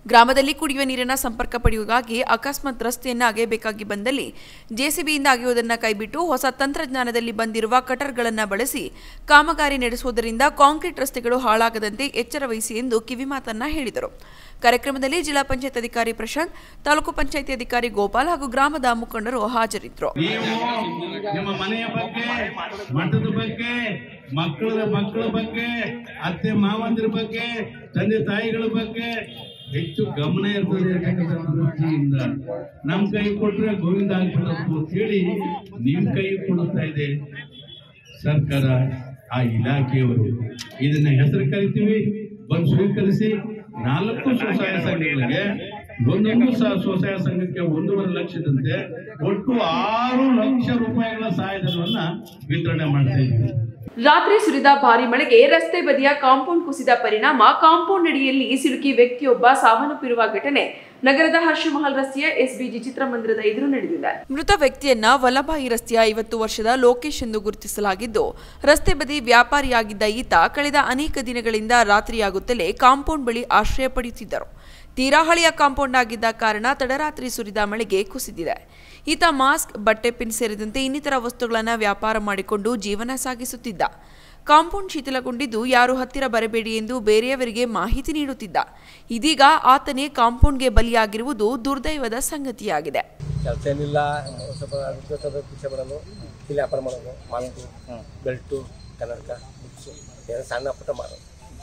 ಗ್ರಾಮದಲ್ಲಿ ಕುಡಿಯುವ ನೀರಿನ ಸಂಪರ್ಕ ಪಡೆಯುವುದಾಗಿ ಅಕಸ್ಮಾತ್ ರಸ್ತೆಯನ್ನು ಅಗೆಯಬೇಕಾಗಿ ಬಂದಲ್ಲಿ ಜೆಸಿಬಿಯಿಂದ ಅಗೆಯುವುದನ್ನು ಕೈಬಿಟ್ಟು ಹೊಸ ತಂತ್ರಜ್ಞಾನದಲ್ಲಿ ಬಂದಿರುವ ಕಟರ್ಗಳನ್ನು ಬಳಸಿ ಕಾಮಗಾರಿ ನಡೆಸುವುದರಿಂದ ಕಾಂಕ್ರೀಟ್ ರಸ್ತೆಗಳು ಹಾಳಾಗದಂತೆ ಎಚ್ಚರ ವಹಿಸಿ ಎಂದು ಕಿವಿಮಾತನ್ನ ಹೇಳಿದರು ಕಾರ್ಯಕ್ರಮದಲ್ಲಿ ಜಿಲ್ಲಾ ಪಂಚಾಯತ್ ಅಧಿಕಾರಿ ಪ್ರಶಾಂತ್ ತಾಲೂಕು ಪಂಚಾಯತಿ ಅಧಿಕಾರಿ ಗೋಪಾಲ್ ಹಾಗೂ ಗ್ರಾಮದ ಮುಖಂಡರು ಹಾಜರಿದ್ದರು ನೀವು ನಿಮ್ಮ ಮನೆಯ ಬಗ್ಗೆ ಮಠದ ಬಗ್ಗೆ ಮಕ್ಕಳ ಮಕ್ಕಳ ಬಗ್ಗೆ ಅತ್ತೆ ಮಾವಂದಿರ ಬಗ್ಗೆ ತಂದೆ ತಾಯಿಗಳ ಬಗ್ಗೆ ಹೆಚ್ಚು ಗಮನ ಇರ್ತದೆ ಅಂತಕ್ಕಂಥ ದೃಷ್ಟಿಯಿಂದ ನಮ್ ಕೈ ಕೊಟ್ರೆ ಗೋವಿಂದ ಆಗ್ಬಿಡಬೇಕು ಅಂತ ಹೇಳಿ ನಿಮ್ ಕೈ ಕೊಡುತ್ತಾ ಇದೆ ಸರ್ಕಾರ ಆ ಇಲಾಖೆಯವರು ಇದನ್ನ ಹೆಸರು ಕರಿತೀವಿ ಬಂದು ಸ್ವೀಕರಿಸಿ ನಾಲ್ಕು ಸ್ವಸಹಾಯ ಸಂಘಗಳಿಗೆ ಒಂದೊಂದು ಸ- ಸ್ವಸಹಾಯ ಸಂಘಕ್ಕೆ ಒಂದೂವರೆ ಲಕ್ಷದಂತೆ ಒಟ್ಟು ಆರು ಲಕ್ಷ ರೂಪಾಯಿಗಳ ಸಹಾಯಧನವನ್ನ ವಿತರಣೆ ಮಾಡ್ತಾ ಇದ್ದೀವಿ ರಾತ್ರಿ ಸುರಿದ ಭಾರಿ ಮಳೆಗೆ ರಸ್ತೆ ಬದಿಯ ಕಾಂಪೌಂಡ್ ಕುಸಿದ ಪರಿಣಾಮ ಕಾಂಪೌಂಡ್ ಅಡಿಯಲ್ಲಿ ಸಿಲುಕಿ ವ್ಯಕ್ತಿಯೊಬ್ಬ ಸಾವನ್ನಪ್ಪಿರುವ ಘಟನೆ ನಗರದ ಹರ್ಷಮಹಲ್ ರಸ್ತೆಯ ಎಸ್ಬಿಜಿ ಚಿತ್ರಮಂದಿರದ ಎದುರು ನಡೆದಿದೆ ಮೃತ ವ್ಯಕ್ತಿಯನ್ನ ವಲ್ಲಭಾಯಿ ರಸ್ತೆಯ ಐವತ್ತು ವರ್ಷದ ಲೋಕೇಶ್ ಎಂದು ಗುರುತಿಸಲಾಗಿದ್ದು ರಸ್ತೆ ಬದಿ ವ್ಯಾಪಾರಿಯಾಗಿದ್ದ ಈತ ಕಳೆದ ಅನೇಕ ದಿನಗಳಿಂದ ರಾತ್ರಿಯಾಗುತ್ತಲೇ ಕಾಂಪೌಂಡ್ ಬಳಿ ಆಶ್ರಯ ಪಡೆಯುತ್ತಿದ್ದರು ತೀರಾ ಹಳೆಯ ಕಾಂಪೌಂಡ್ ಆಗಿದ್ದ ಕಾರಣ ತಡರಾತ್ರಿ ಸುರಿದ ಮಳೆಗೆ ಕುಸಿದಿದೆ ಈತ ಮಾಸ್ಕ್ ಬಟ್ಟೆ ಪಿನ್ ಸೇರಿದಂತೆ ಇನ್ನಿತರ ವಸ್ತುಗಳನ್ನು ವ್ಯಾಪಾರ ಮಾಡಿಕೊಂಡು ಜೀವನ ಸಾಗಿಸುತ್ತಿದ್ದ ಕಾಂಪೌಂಡ್ ಶಿಥಿಲಗೊಂಡಿದ್ದು ಯಾರು ಹತ್ತಿರ ಬರಬೇಡಿ ಎಂದು ಬೇರೆಯವರಿಗೆ ಮಾಹಿತಿ ನೀಡುತ್ತಿದ್ದ ಇದೀಗ ಆತನೇ ಕಾಂಪೌಂಡ್ಗೆ ಬಲಿಯಾಗಿರುವುದು ದುರ್ದೈವದ ಸಂಗತಿಯಾಗಿದೆ ಕೆಲಸ ಏನಿಲ್ಲ ಸ್ವಲ್ಪ ಅದ್ಭುತವಾದ ಪಿಚ್ಚೆ ಮಾಡೋದು ಇಲ್ಲಿ ವ್ಯಾಪಾರ ಮಾಡೋದು ಮಾಸ್ಕು ಬೆಲ್ಟು ಕನ್ನಡಕ ಬುಕ್ಸು ಏನೋ ಸಣ್ಣ ಪುಟ್ಟ ಮಾಡೋದು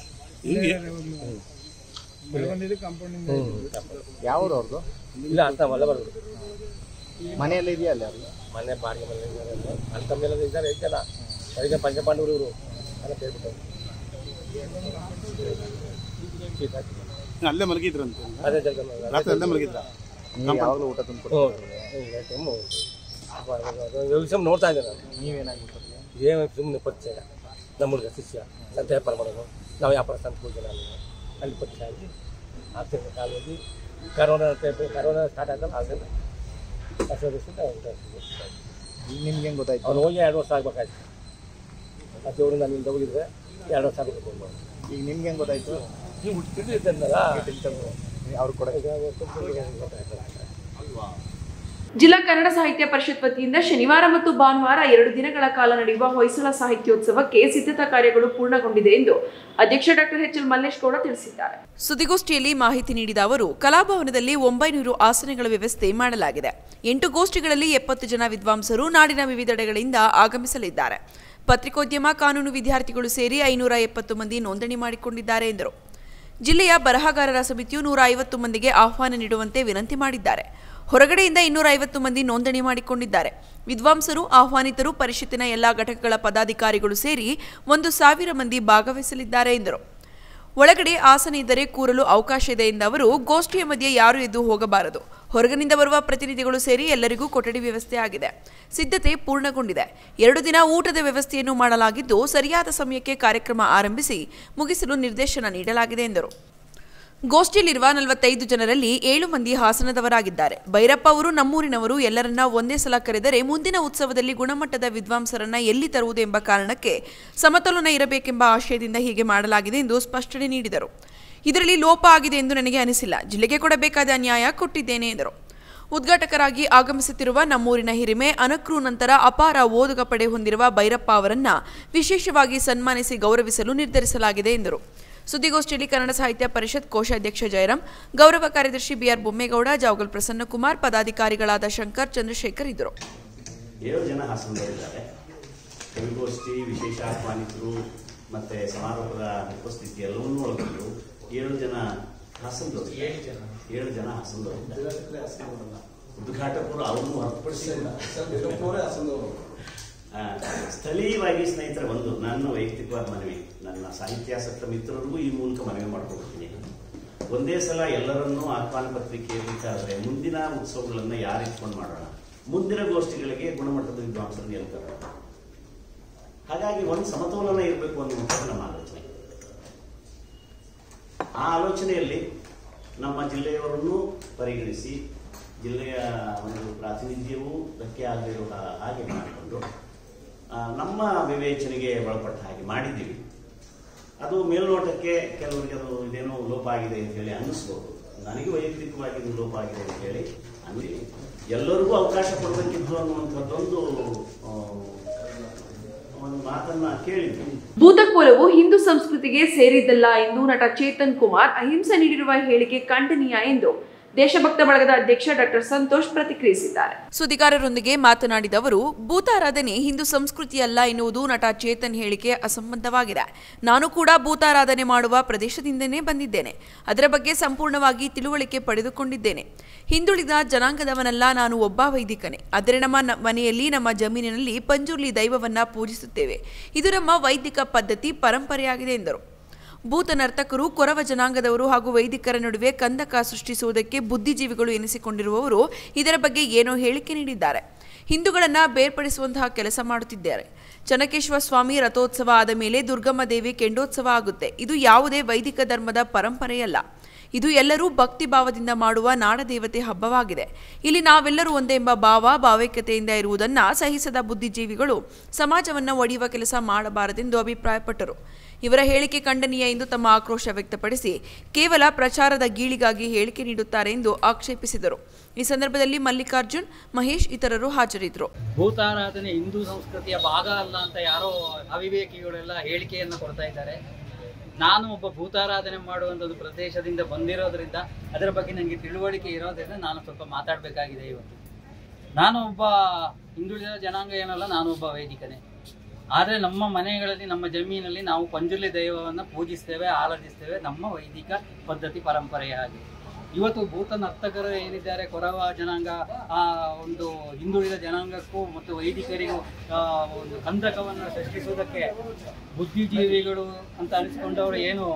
ಯಾವ್ದು ಅವ್ರದ್ದು ಇಲ್ಲ ಅಂತ ಮಲ್ಲ ಬರೋದು ಮನೆಯಲ್ಲಿ ಇದೆಯಾ ಅಲ್ಲಿ ಅವ್ರಿಗೆ ಮನೆ ಬಾಡಿಗೆ ಮನೆ ಇದ್ದಾರೆ ಅಂತ ಮೇಲೆ ಇದ್ದಾರೆ ಐದು ಜನ ಐದು ಪಂಚಪಾಂಡವರು ಇವರು ಅಂತ ಹೇಳ್ಬಿಟ್ಟು ಅಲ್ಲೇ ಮಲಗಿದ್ರಂತೆ ಅದೇ ಜಾಗ ರಾತ್ರಿ ಅಲ್ಲೇ ಮಲಗಿದ್ರ ನೀವು ಯಾವಾಗಲೂ ಊಟ ತಂದು ಕೊಡ್ತೀರಾ? ವಿಷಯ ನೋಡ್ತಾ ಇದ್ದೆ ನಾನು ನೀವೇನಾಗ್ಬಿಟ್ಟು ಏನು ಸುಮ್ಮನೆ ಪರಿಚಯ ನಮ್ಮ ಹುಡುಗ ಶಿಷ್ಯ ಅಂತ ವ್ಯಾಪಾರ ಮಾಡೋದು ನಾವು ವ್ಯಾಪಾರ ತಂದು ಕೂಡಿದೆ ನಾನು ಅಲ್ಲಿ ಪರಿಚಯ ಆಗಿ ಆಗ್ತಿದ್ದೆ ಕಾಲೇಜಿ ಕರೋನಾ ಅಂತ- ಕರೋನಾ ಸ್ಟಾರ್ಟ್ ಆದ ಆಗಲ್ಲ ಹತ್ತು ವರ್ಷದಿಂದ ಈಗ ನಿಮ್ಗೆ ಹೆಂಗ್ ಗೊತ್ತಾಯ್ತು ಅವ್ನು ಹೋಗಿ ಎರಡು ವರ್ಷ ಆಗ್ಬೇಕಾಯ್ತು ಆ ದೇವ್ರಿಂದ ನಾನು ಇಲ್ಲಿ ಹೋಗಿದ್ರೆ ಎರಡು ವರ್ಷ ಆಗಬೇಕು ಈಗ ನಿಮ್ಗೆ ಹೆಂಗ್ ಗೊತ್ತಾಯ್ತು ನೀವು ಹುಟ್ಟಿದ್ದಿದ್ದಲ್ಲ ಅವ್ರು ಕೊಡ ಜಿಲ್ಲಾ ಕನ್ನಡ ಸಾಹಿತ್ಯ ಪರಿಷತ್ ವತಿಯಿಂದ ಶನಿವಾರ ಮತ್ತು ಭಾನುವಾರ ಎರಡು ದಿನಗಳ ಕಾಲ ನಡೆಯುವ ಹೊಯ್ಸಳ ಸಾಹಿತ್ಯೋತ್ಸವಕ್ಕೆ ಸಿದ್ಧತಾ ಕಾರ್ಯಗಳು ಪೂರ್ಣಗೊಂಡಿದೆ ಎಂದು ಅಧ್ಯಕ್ಷ doctor H L Mallesh Gowda ತಿಳಿಸಿದ್ದಾರೆ ಸುದ್ದಿಗೋಷ್ಠಿಯಲ್ಲಿ ಮಾಹಿತಿ ನೀಡಿದ ಅವರು ಕಲಾಭವನದಲ್ಲಿ ಒಂಬೈನೂರು ಆಸನಗಳ ವ್ಯವಸ್ಥೆ ಮಾಡಲಾಗಿದೆ ಎಂಟು ಗೋಷ್ಠಿಗಳಲ್ಲಿ ಎಪ್ಪತ್ತು ಜನ ವಿದ್ವಾಂಸರು ನಾಡಿನ ವಿವಿಧೆಡೆಗಳಿಂದ ಆಗಮಿಸಲಿದ್ದಾರೆ ಪತ್ರಿಕೋದ್ಯಮ ಕಾನೂನು ವಿದ್ಯಾರ್ಥಿಗಳು ಸೇರಿ ಐನೂರ ಎಪ್ಪತ್ತು ಮಂದಿ ನೋಂದಣಿ ಮಾಡಿಕೊಂಡಿದ್ದಾರೆ ಎಂದರು ಜಿಲ್ಲೆಯ ಬರಹಗಾರರ ಸಮಿತಿಯು ನೂರ ಐವತ್ತು ಮಂದಿಗೆ ಆಹ್ವಾನ ನೀಡುವಂತೆ ವಿನಂತಿ ಮಾಡಿದ್ದಾರೆ ಹೊರಗಡೆಯಿಂದ ಇನ್ನೂರ ಐವತ್ತು ಮಂದಿ ನೋಂದಣಿ ಮಾಡಿಕೊಂಡಿದ್ದಾರೆ ವಿದ್ವಾಂಸರು ಆಹ್ವಾನಿತರು ಪರಿಷತ್ತಿನ ಎಲ್ಲಾ ಘಟಕಗಳ ಪದಾಧಿಕಾರಿಗಳು ಸೇರಿ ಒಂದು ಸಾವಿರ ಮಂದಿ ಭಾಗವಹಿಸಲಿದ್ದಾರೆ ಎಂದರು ಒಳಗಡೆ ಆಸನ ಇದ್ದರೆ ಕೂರಲು ಅವಕಾಶ ಇದೆ ಎಂದ ಅವರು ಗೋಷ್ಠಿಯ ಮಧ್ಯೆ ಯಾರು ಎದ್ದು ಹೋಗಬಾರದು ಹೊರಗಿನಿಂದ ಬರುವ ಪ್ರತಿನಿಧಿಗಳು ಸೇರಿ ಎಲ್ಲರಿಗೂ ಕೊಠಡಿ ವ್ಯವಸ್ಥೆ ಆಗಿದೆ ಸಿದ್ಧತೆ ಪೂರ್ಣಗೊಂಡಿದೆ ಎರಡು ದಿನ ಊಟದ ವ್ಯವಸ್ಥೆಯನ್ನು ಮಾಡಲಾಗಿದ್ದು ಸರಿಯಾದ ಸಮಯಕ್ಕೆ ಕಾರ್ಯಕ್ರಮ ಆರಂಭಿಸಿ ಮುಗಿಸಲು ನಿರ್ದೇಶನ ನೀಡಲಾಗಿದೆ ಎಂದರು ಗೋಷ್ಠಿಯಲ್ಲಿರುವ ನಲವತ್ತೈದು ಜನರಲ್ಲಿ ಏಳು ಮಂದಿ ಹಾಸನದವರಾಗಿದ್ದಾರೆ ಭೈರಪ್ಪ ಅವರು ನಮ್ಮೂರಿನವರು ಎಲ್ಲರನ್ನ ಒಂದೇ ಸಲ ಕರೆದರೆ ಮುಂದಿನ ಉತ್ಸವದಲ್ಲಿ ಗುಣಮಟ್ಟದ ವಿದ್ವಾಂಸರನ್ನ ಎಲ್ಲಿ ತರುವುದು ಎಂಬ ಕಾರಣಕ್ಕೆ ಸಮತೋಲನ ಇರಬೇಕೆಂಬ ಆಶಯದಿಂದ ಹೀಗೆ ಮಾಡಲಾಗಿದೆ ಎಂದು ಸ್ಪಷ್ಟನೆ ನೀಡಿದರು ಇದರಲ್ಲಿ ಲೋಪ ಆಗಿದೆ ಎಂದು ನನಗೆ ಅನಿಸಿಲ್ಲ ಜಿಲ್ಲೆಗೆ ಕೊಡಬೇಕಾದ ನ್ಯಾಯ ಕೊಟ್ಟಿದ್ದೇನೆ ಎಂದರು ಉದ್ಘಾಟಕರಾಗಿ ಆಗಮಿಸುತ್ತಿರುವ ನಮ್ಮೂರಿನ ಹಿರಿಮೆ ಅನಕ್ರು ನಂತರ ಅಪಾರ ಓದುಗ ಪಡೆ ಹೊಂದಿರುವ ಭೈರಪ್ಪ ಅವರನ್ನ ವಿಶೇಷವಾಗಿ ಸನ್ಮಾನಿಸಿ ಗೌರವಿಸಲು ನಿರ್ಧರಿಸಲಾಗಿದೆ ಎಂದರು ಸುದ್ದಿಗೋಷ್ಠಿಯಲ್ಲಿ ಕನ್ನಡ ಸಾಹಿತ್ಯ ಪರಿಷತ್ ಕೋಶಾಧ್ಯಕ್ಷ ಜಯರಾಮ್ ಗೌರವ ಕಾರ್ಯದರ್ಶಿ ಬಿಆರ್ ಬೊಮ್ಮೇಗೌಡ ಜಾವಗಲ್ ಪ್ರಸನ್ನಕುಮಾರ್ ಪದಾಧಿಕಾರಿಗಳಾದ ಶಂಕರ್ ಚಂದ್ರಶೇಖರ್ ಇದ್ದರು ಏಳು ಜನ ಹಾಸನದವರಿದ್ದಾರೆ ಕವಿಗೋಷ್ಠಿ ವಿಶೇಷ ಆಹ್ವಾನಿತರು ಮತ್ತೆ ಸಮಾರೋಹದ ಉಪಸ್ಥಿತಿ ಎಲ್ಲವನ್ನೂ ಒಳಗೊಂಡು ಏಳು ಜನ ಹಾಸನದವರು ಏಳು ಜನ ಏಳು ಜನ ಹಾಸನದವರು ಉದ್ಘಾಟಕರು ಅವ್ರನ್ನು ಹೊರತುಪಡಿಸಿ ಆ, ಸ್ಥಳೀಯವಾಗಿ ಸ್ನೇಹಿತರ ಒಂದು ನನ್ನ ವೈಯಕ್ತಿಕವಾದ ಮನವಿ ನನ್ನ ಸಾಹಿತ್ಯಾಸಕ್ತ ಮಿತ್ರರಿಗೂ ಈ ಮೂಲಕ ಮನವಿ ಮಾಡ್ಕೊಳ್ತೀನಿ ಒಂದೇ ಸಲ ಎಲ್ಲರನ್ನೂ ಆಹ್ವಾನ ಪತ್ರಿಕೆಯಲ್ಲಿ ಕರೆದ್ರೆ ಮುಂದಿನ ಉತ್ಸವಗಳನ್ನು ಯಾರು ಇಟ್ಕೊಂಡು ಮಾಡೋಣ ಮುಂದಿನ ಗೋಷ್ಠಿಗಳಿಗೆ ಗುಣಮಟ್ಟದ ವಿದ್ವಾಂಸರನ್ನು ಎಲ್ಲಿ ತರೋಣ ಹಾಗಾಗಿ ಒಂದು ಸಮತೋಲನ ಇರಬೇಕು ಅನ್ನುವಂಥದ್ದು ನಮ್ಮ ಆಲೋಚನೆ ಆ ಆಲೋಚನೆಯಲ್ಲಿ ನಮ್ಮ ಜಿಲ್ಲೆಯವರನ್ನು ಪರಿಗಣಿಸಿ ಜಿಲ್ಲೆಯ ಒಂದು ಪ್ರಾತಿನಿಧ್ಯವೂ ಧಕ್ಕೆ ಆಗದೇ ಇರೋ ಹಾ- ಹಾಗೆ ಮಾಡಿಕೊಂಡು ಆ, ನಮ್ಮ ವಿವೇಚನೆಗೆ ಒಳಪಟ್ಟ ಹಾಗೆ ಮಾಡಿದ್ದೀವಿ ಅದು ಮೇಲ್ನೋಟಕ್ಕೆ ಕೆಲವರಿಗೆ ಅದು ಇದೇನೋ ಲೋಪ ಆಗಿದೆ ಅಂತ ಹೇಳಿ ಅನ್ನಿಸ್ಬೋದು ನನಗೆ ವೈಯಕ್ತಿಕವಾಗಿ ಇದು ಲೋಪ ಆಗಿದೆ ಅಂತ ಹೇಳಿ ಅಲ್ಲಿ ಎಲ್ಲರಿಗೂ ಅವಕಾಶ ಕೊಡಬೇಕಿತ್ತು ಅನ್ನುವಂಥದ್ದೊಂದು ಆ, ಒಂದು ಮಾತನ್ನ ಕೇಳಿದ್ವಿ ಭೂತಕೋಲವು ಹಿಂದೂ ಸಂಸ್ಕೃತಿಗೆ ಸೇರಿದ್ದಲ್ಲ ಎಂದು ನಟ ಚೇತನ್ ಕುಮಾರ್ ಅಹಿಂಸೆ ನೀಡಿರುವ ಹೇಳಿಕೆ ಖಂಡನೀಯ ಎಂದು ದೇಶಭಕ್ತ ಬಳಗದ ಅಧ್ಯಕ್ಷ ಡಾಕ್ಟರ್ ಸಂತೋಷ್ ಪ್ರತಿಕ್ರಿಯಿಸಿದ್ದಾರೆ ಸುದ್ದಿಗಾರರೊಂದಿಗೆ ಮಾತನಾಡಿದ ಅವರು ಭೂತಾರಾಧನೆ ಹಿಂದೂ ಸಂಸ್ಕೃತಿಯಲ್ಲ ಎನ್ನುವುದು ನಟ ಚೇತನ್ ಹೇಳಿಕೆ ಅಸಂಬದ್ಧವಾಗಿದೆ ನಾನು ಕೂಡ ಭೂತಾರಾಧನೆ ಮಾಡುವ ಪ್ರದೇಶದಿಂದನೇ ಬಂದಿದ್ದೇನೆ ಅದರ ಬಗ್ಗೆ ಸಂಪೂರ್ಣವಾಗಿ ತಿಳುವಳಿಕೆ ಪಡೆದುಕೊಂಡಿದ್ದೇನೆ ಹಿಂದುಳಿದ ಜನಾಂಗದವನಲ್ಲ ನಾನು ಒಬ್ಬ ವೈದಿಕನೇ ಆದರೆ ನಮ್ಮ ನ- ಮನೆಯಲ್ಲಿ ನಮ್ಮ ಜಮೀನಿನಲ್ಲಿ ಪಂಜುರ್ಲಿ ದೈವವನ್ನ ಪೂಜಿಸುತ್ತೇವೆ ಇದು ನಮ್ಮ ವೈದಿಕ ಪದ್ಧತಿ ಪರಂಪರೆಯಾಗಿದೆ ಎಂದರು ಭೂತ ನರ್ತಕರು ಕೊರವ ಜನಾಂಗದವರು ಹಾಗೂ ವೈದಿಕರ ನಡುವೆ ಕಂದಕ ಸೃಷ್ಟಿಸುವುದಕ್ಕೆ ಬುದ್ಧಿಜೀವಿಗಳು ಎನಿಸಿಕೊಂಡಿರುವವರು ಇದರ ಬಗ್ಗೆ ಏನೋ ಹೇಳಿಕೆ ನೀಡಿದ್ದಾರೆ ಹಿಂದೂಗಳನ್ನ ಬೇರ್ಪಡಿಸುವಂತಹ ಕೆಲಸ ಮಾಡುತ್ತಿದ್ದಾರೆ ಚನ್ನಕೇಶ್ವರ ಸ್ವಾಮಿ ರಥೋತ್ಸವ ಆದ ಮೇಲೆ ದುರ್ಗಮ್ಮ ದೇವಿ ಕೆಂಡೋತ್ಸವ ಆಗುತ್ತೆ ಇದು ಯಾವುದೇ ವೈದಿಕ ಧರ್ಮದ ಪರಂಪರೆಯಲ್ಲ ಇದು ಎಲ್ಲರೂ ಭಕ್ತಿ ಭಾವದಿಂದ ಮಾಡುವ ನಾಡದೇವತೆ ಹಬ್ಬವಾಗಿದೆ ಇಲ್ಲಿ ನಾವೆಲ್ಲರೂ ಒಂದೇ ಎಂಬ ಭಾವ ಭಾವೈಕ್ಯತೆಯಿಂದ ಇರುವುದನ್ನ ಸಹಿಸದ ಬುದ್ಧಿಜೀವಿಗಳು ಸಮಾಜವನ್ನ ಒಡೆಯುವ ಕೆಲಸ ಮಾಡಬಾರದೆಂದು ಅಭಿಪ್ರಾಯಪಟ್ಟರು ಇವರ ಹೇಳಿಕೆ ಖಂಡನೀಯ ಎಂದು ತಮ್ಮ ಆಕ್ರೋಶ ವ್ಯಕ್ತಪಡಿಸಿ ಕೇವಲ ಪ್ರಚಾರದ ಗೀಳಿಗಾಗಿ ಹೇಳಿಕೆ ನೀಡುತ್ತಾರೆ ಎಂದು ಆಕ್ಷೇಪಿಸಿದರು ಈ ಸಂದರ್ಭದಲ್ಲಿ ಮಲ್ಲಿಕಾರ್ಜುನ್ ಮಹೇಶ್ ಇತರರು ಹಾಜರಿದ್ದರು ಭೂತಾರಾಧನೆ ಹಿಂದೂ ಸಂಸ್ಕೃತಿಯ ಭಾಗ ಅಲ್ಲ ಅಂತ ಯಾರೋ ಅವಿವೇಕಿಗಳೆಲ್ಲ ಹೇಳಿಕೆಯನ್ನು ಕೊಡ್ತಾ ಇದ್ದಾರೆ ನಾನು ಒಬ್ಬ ಭೂತಾರಾಧನೆ ಮಾಡುವಂಥ ಒಂದು ಪ್ರದೇಶದಿಂದ ಬಂದಿರೋದ್ರಿಂದ ಅದರ ಬಗ್ಗೆ ನನಗೆ ತಿಳುವಳಿಕೆ ಇರೋದ್ರಿಂದ ನಾನು ಸ್ವಲ್ಪ ಮಾತಾಡಬೇಕಾಗಿದೆ ಇವತ್ತು ನಾನು ಒಬ್ಬ ಹಿಂದುಳಿದ ಜನಾಂಗ ಏನಲ್ಲ ನಾನು ಒಬ್ಬ ವೈದಿಕನೇ ಆದರೆ ನಮ್ಮ ಮನೆಗಳಲ್ಲಿ ನಮ್ಮ ಜಮೀನಲ್ಲಿ ನಾವು ಪಂಜುರ್ಲಿ ದೈವವನ್ನು ಪೂಜಿಸ್ತೇವೆ ಆರಾಧಿಸ್ತೇವೆ ನಮ್ಮ ವೈದಿಕ ಪದ್ಧತಿ ಪರಂಪರೆಯ ಹಾಗೆ ಇವತ್ತು ಭೂತ ನರ್ತಕರು ಏನಿದ್ದಾರೆ ಕೊರವ ಜನಾಂಗ ಆ ಒಂದು ಹಿಂದುಳಿದ ಜನಾಂಗಕ್ಕೂ ಮತ್ತು ವೈದಿಕರಿಗೂ ಆ, ಒಂದು ಕಂದಕವನ್ನು ಸೃಷ್ಟಿಸುವುದಕ್ಕೆ ಬುದ್ಧಿಜೀವಿಗಳು ಅಂತ ಅನಿಸ್ಕೊಂಡವರು ಏನು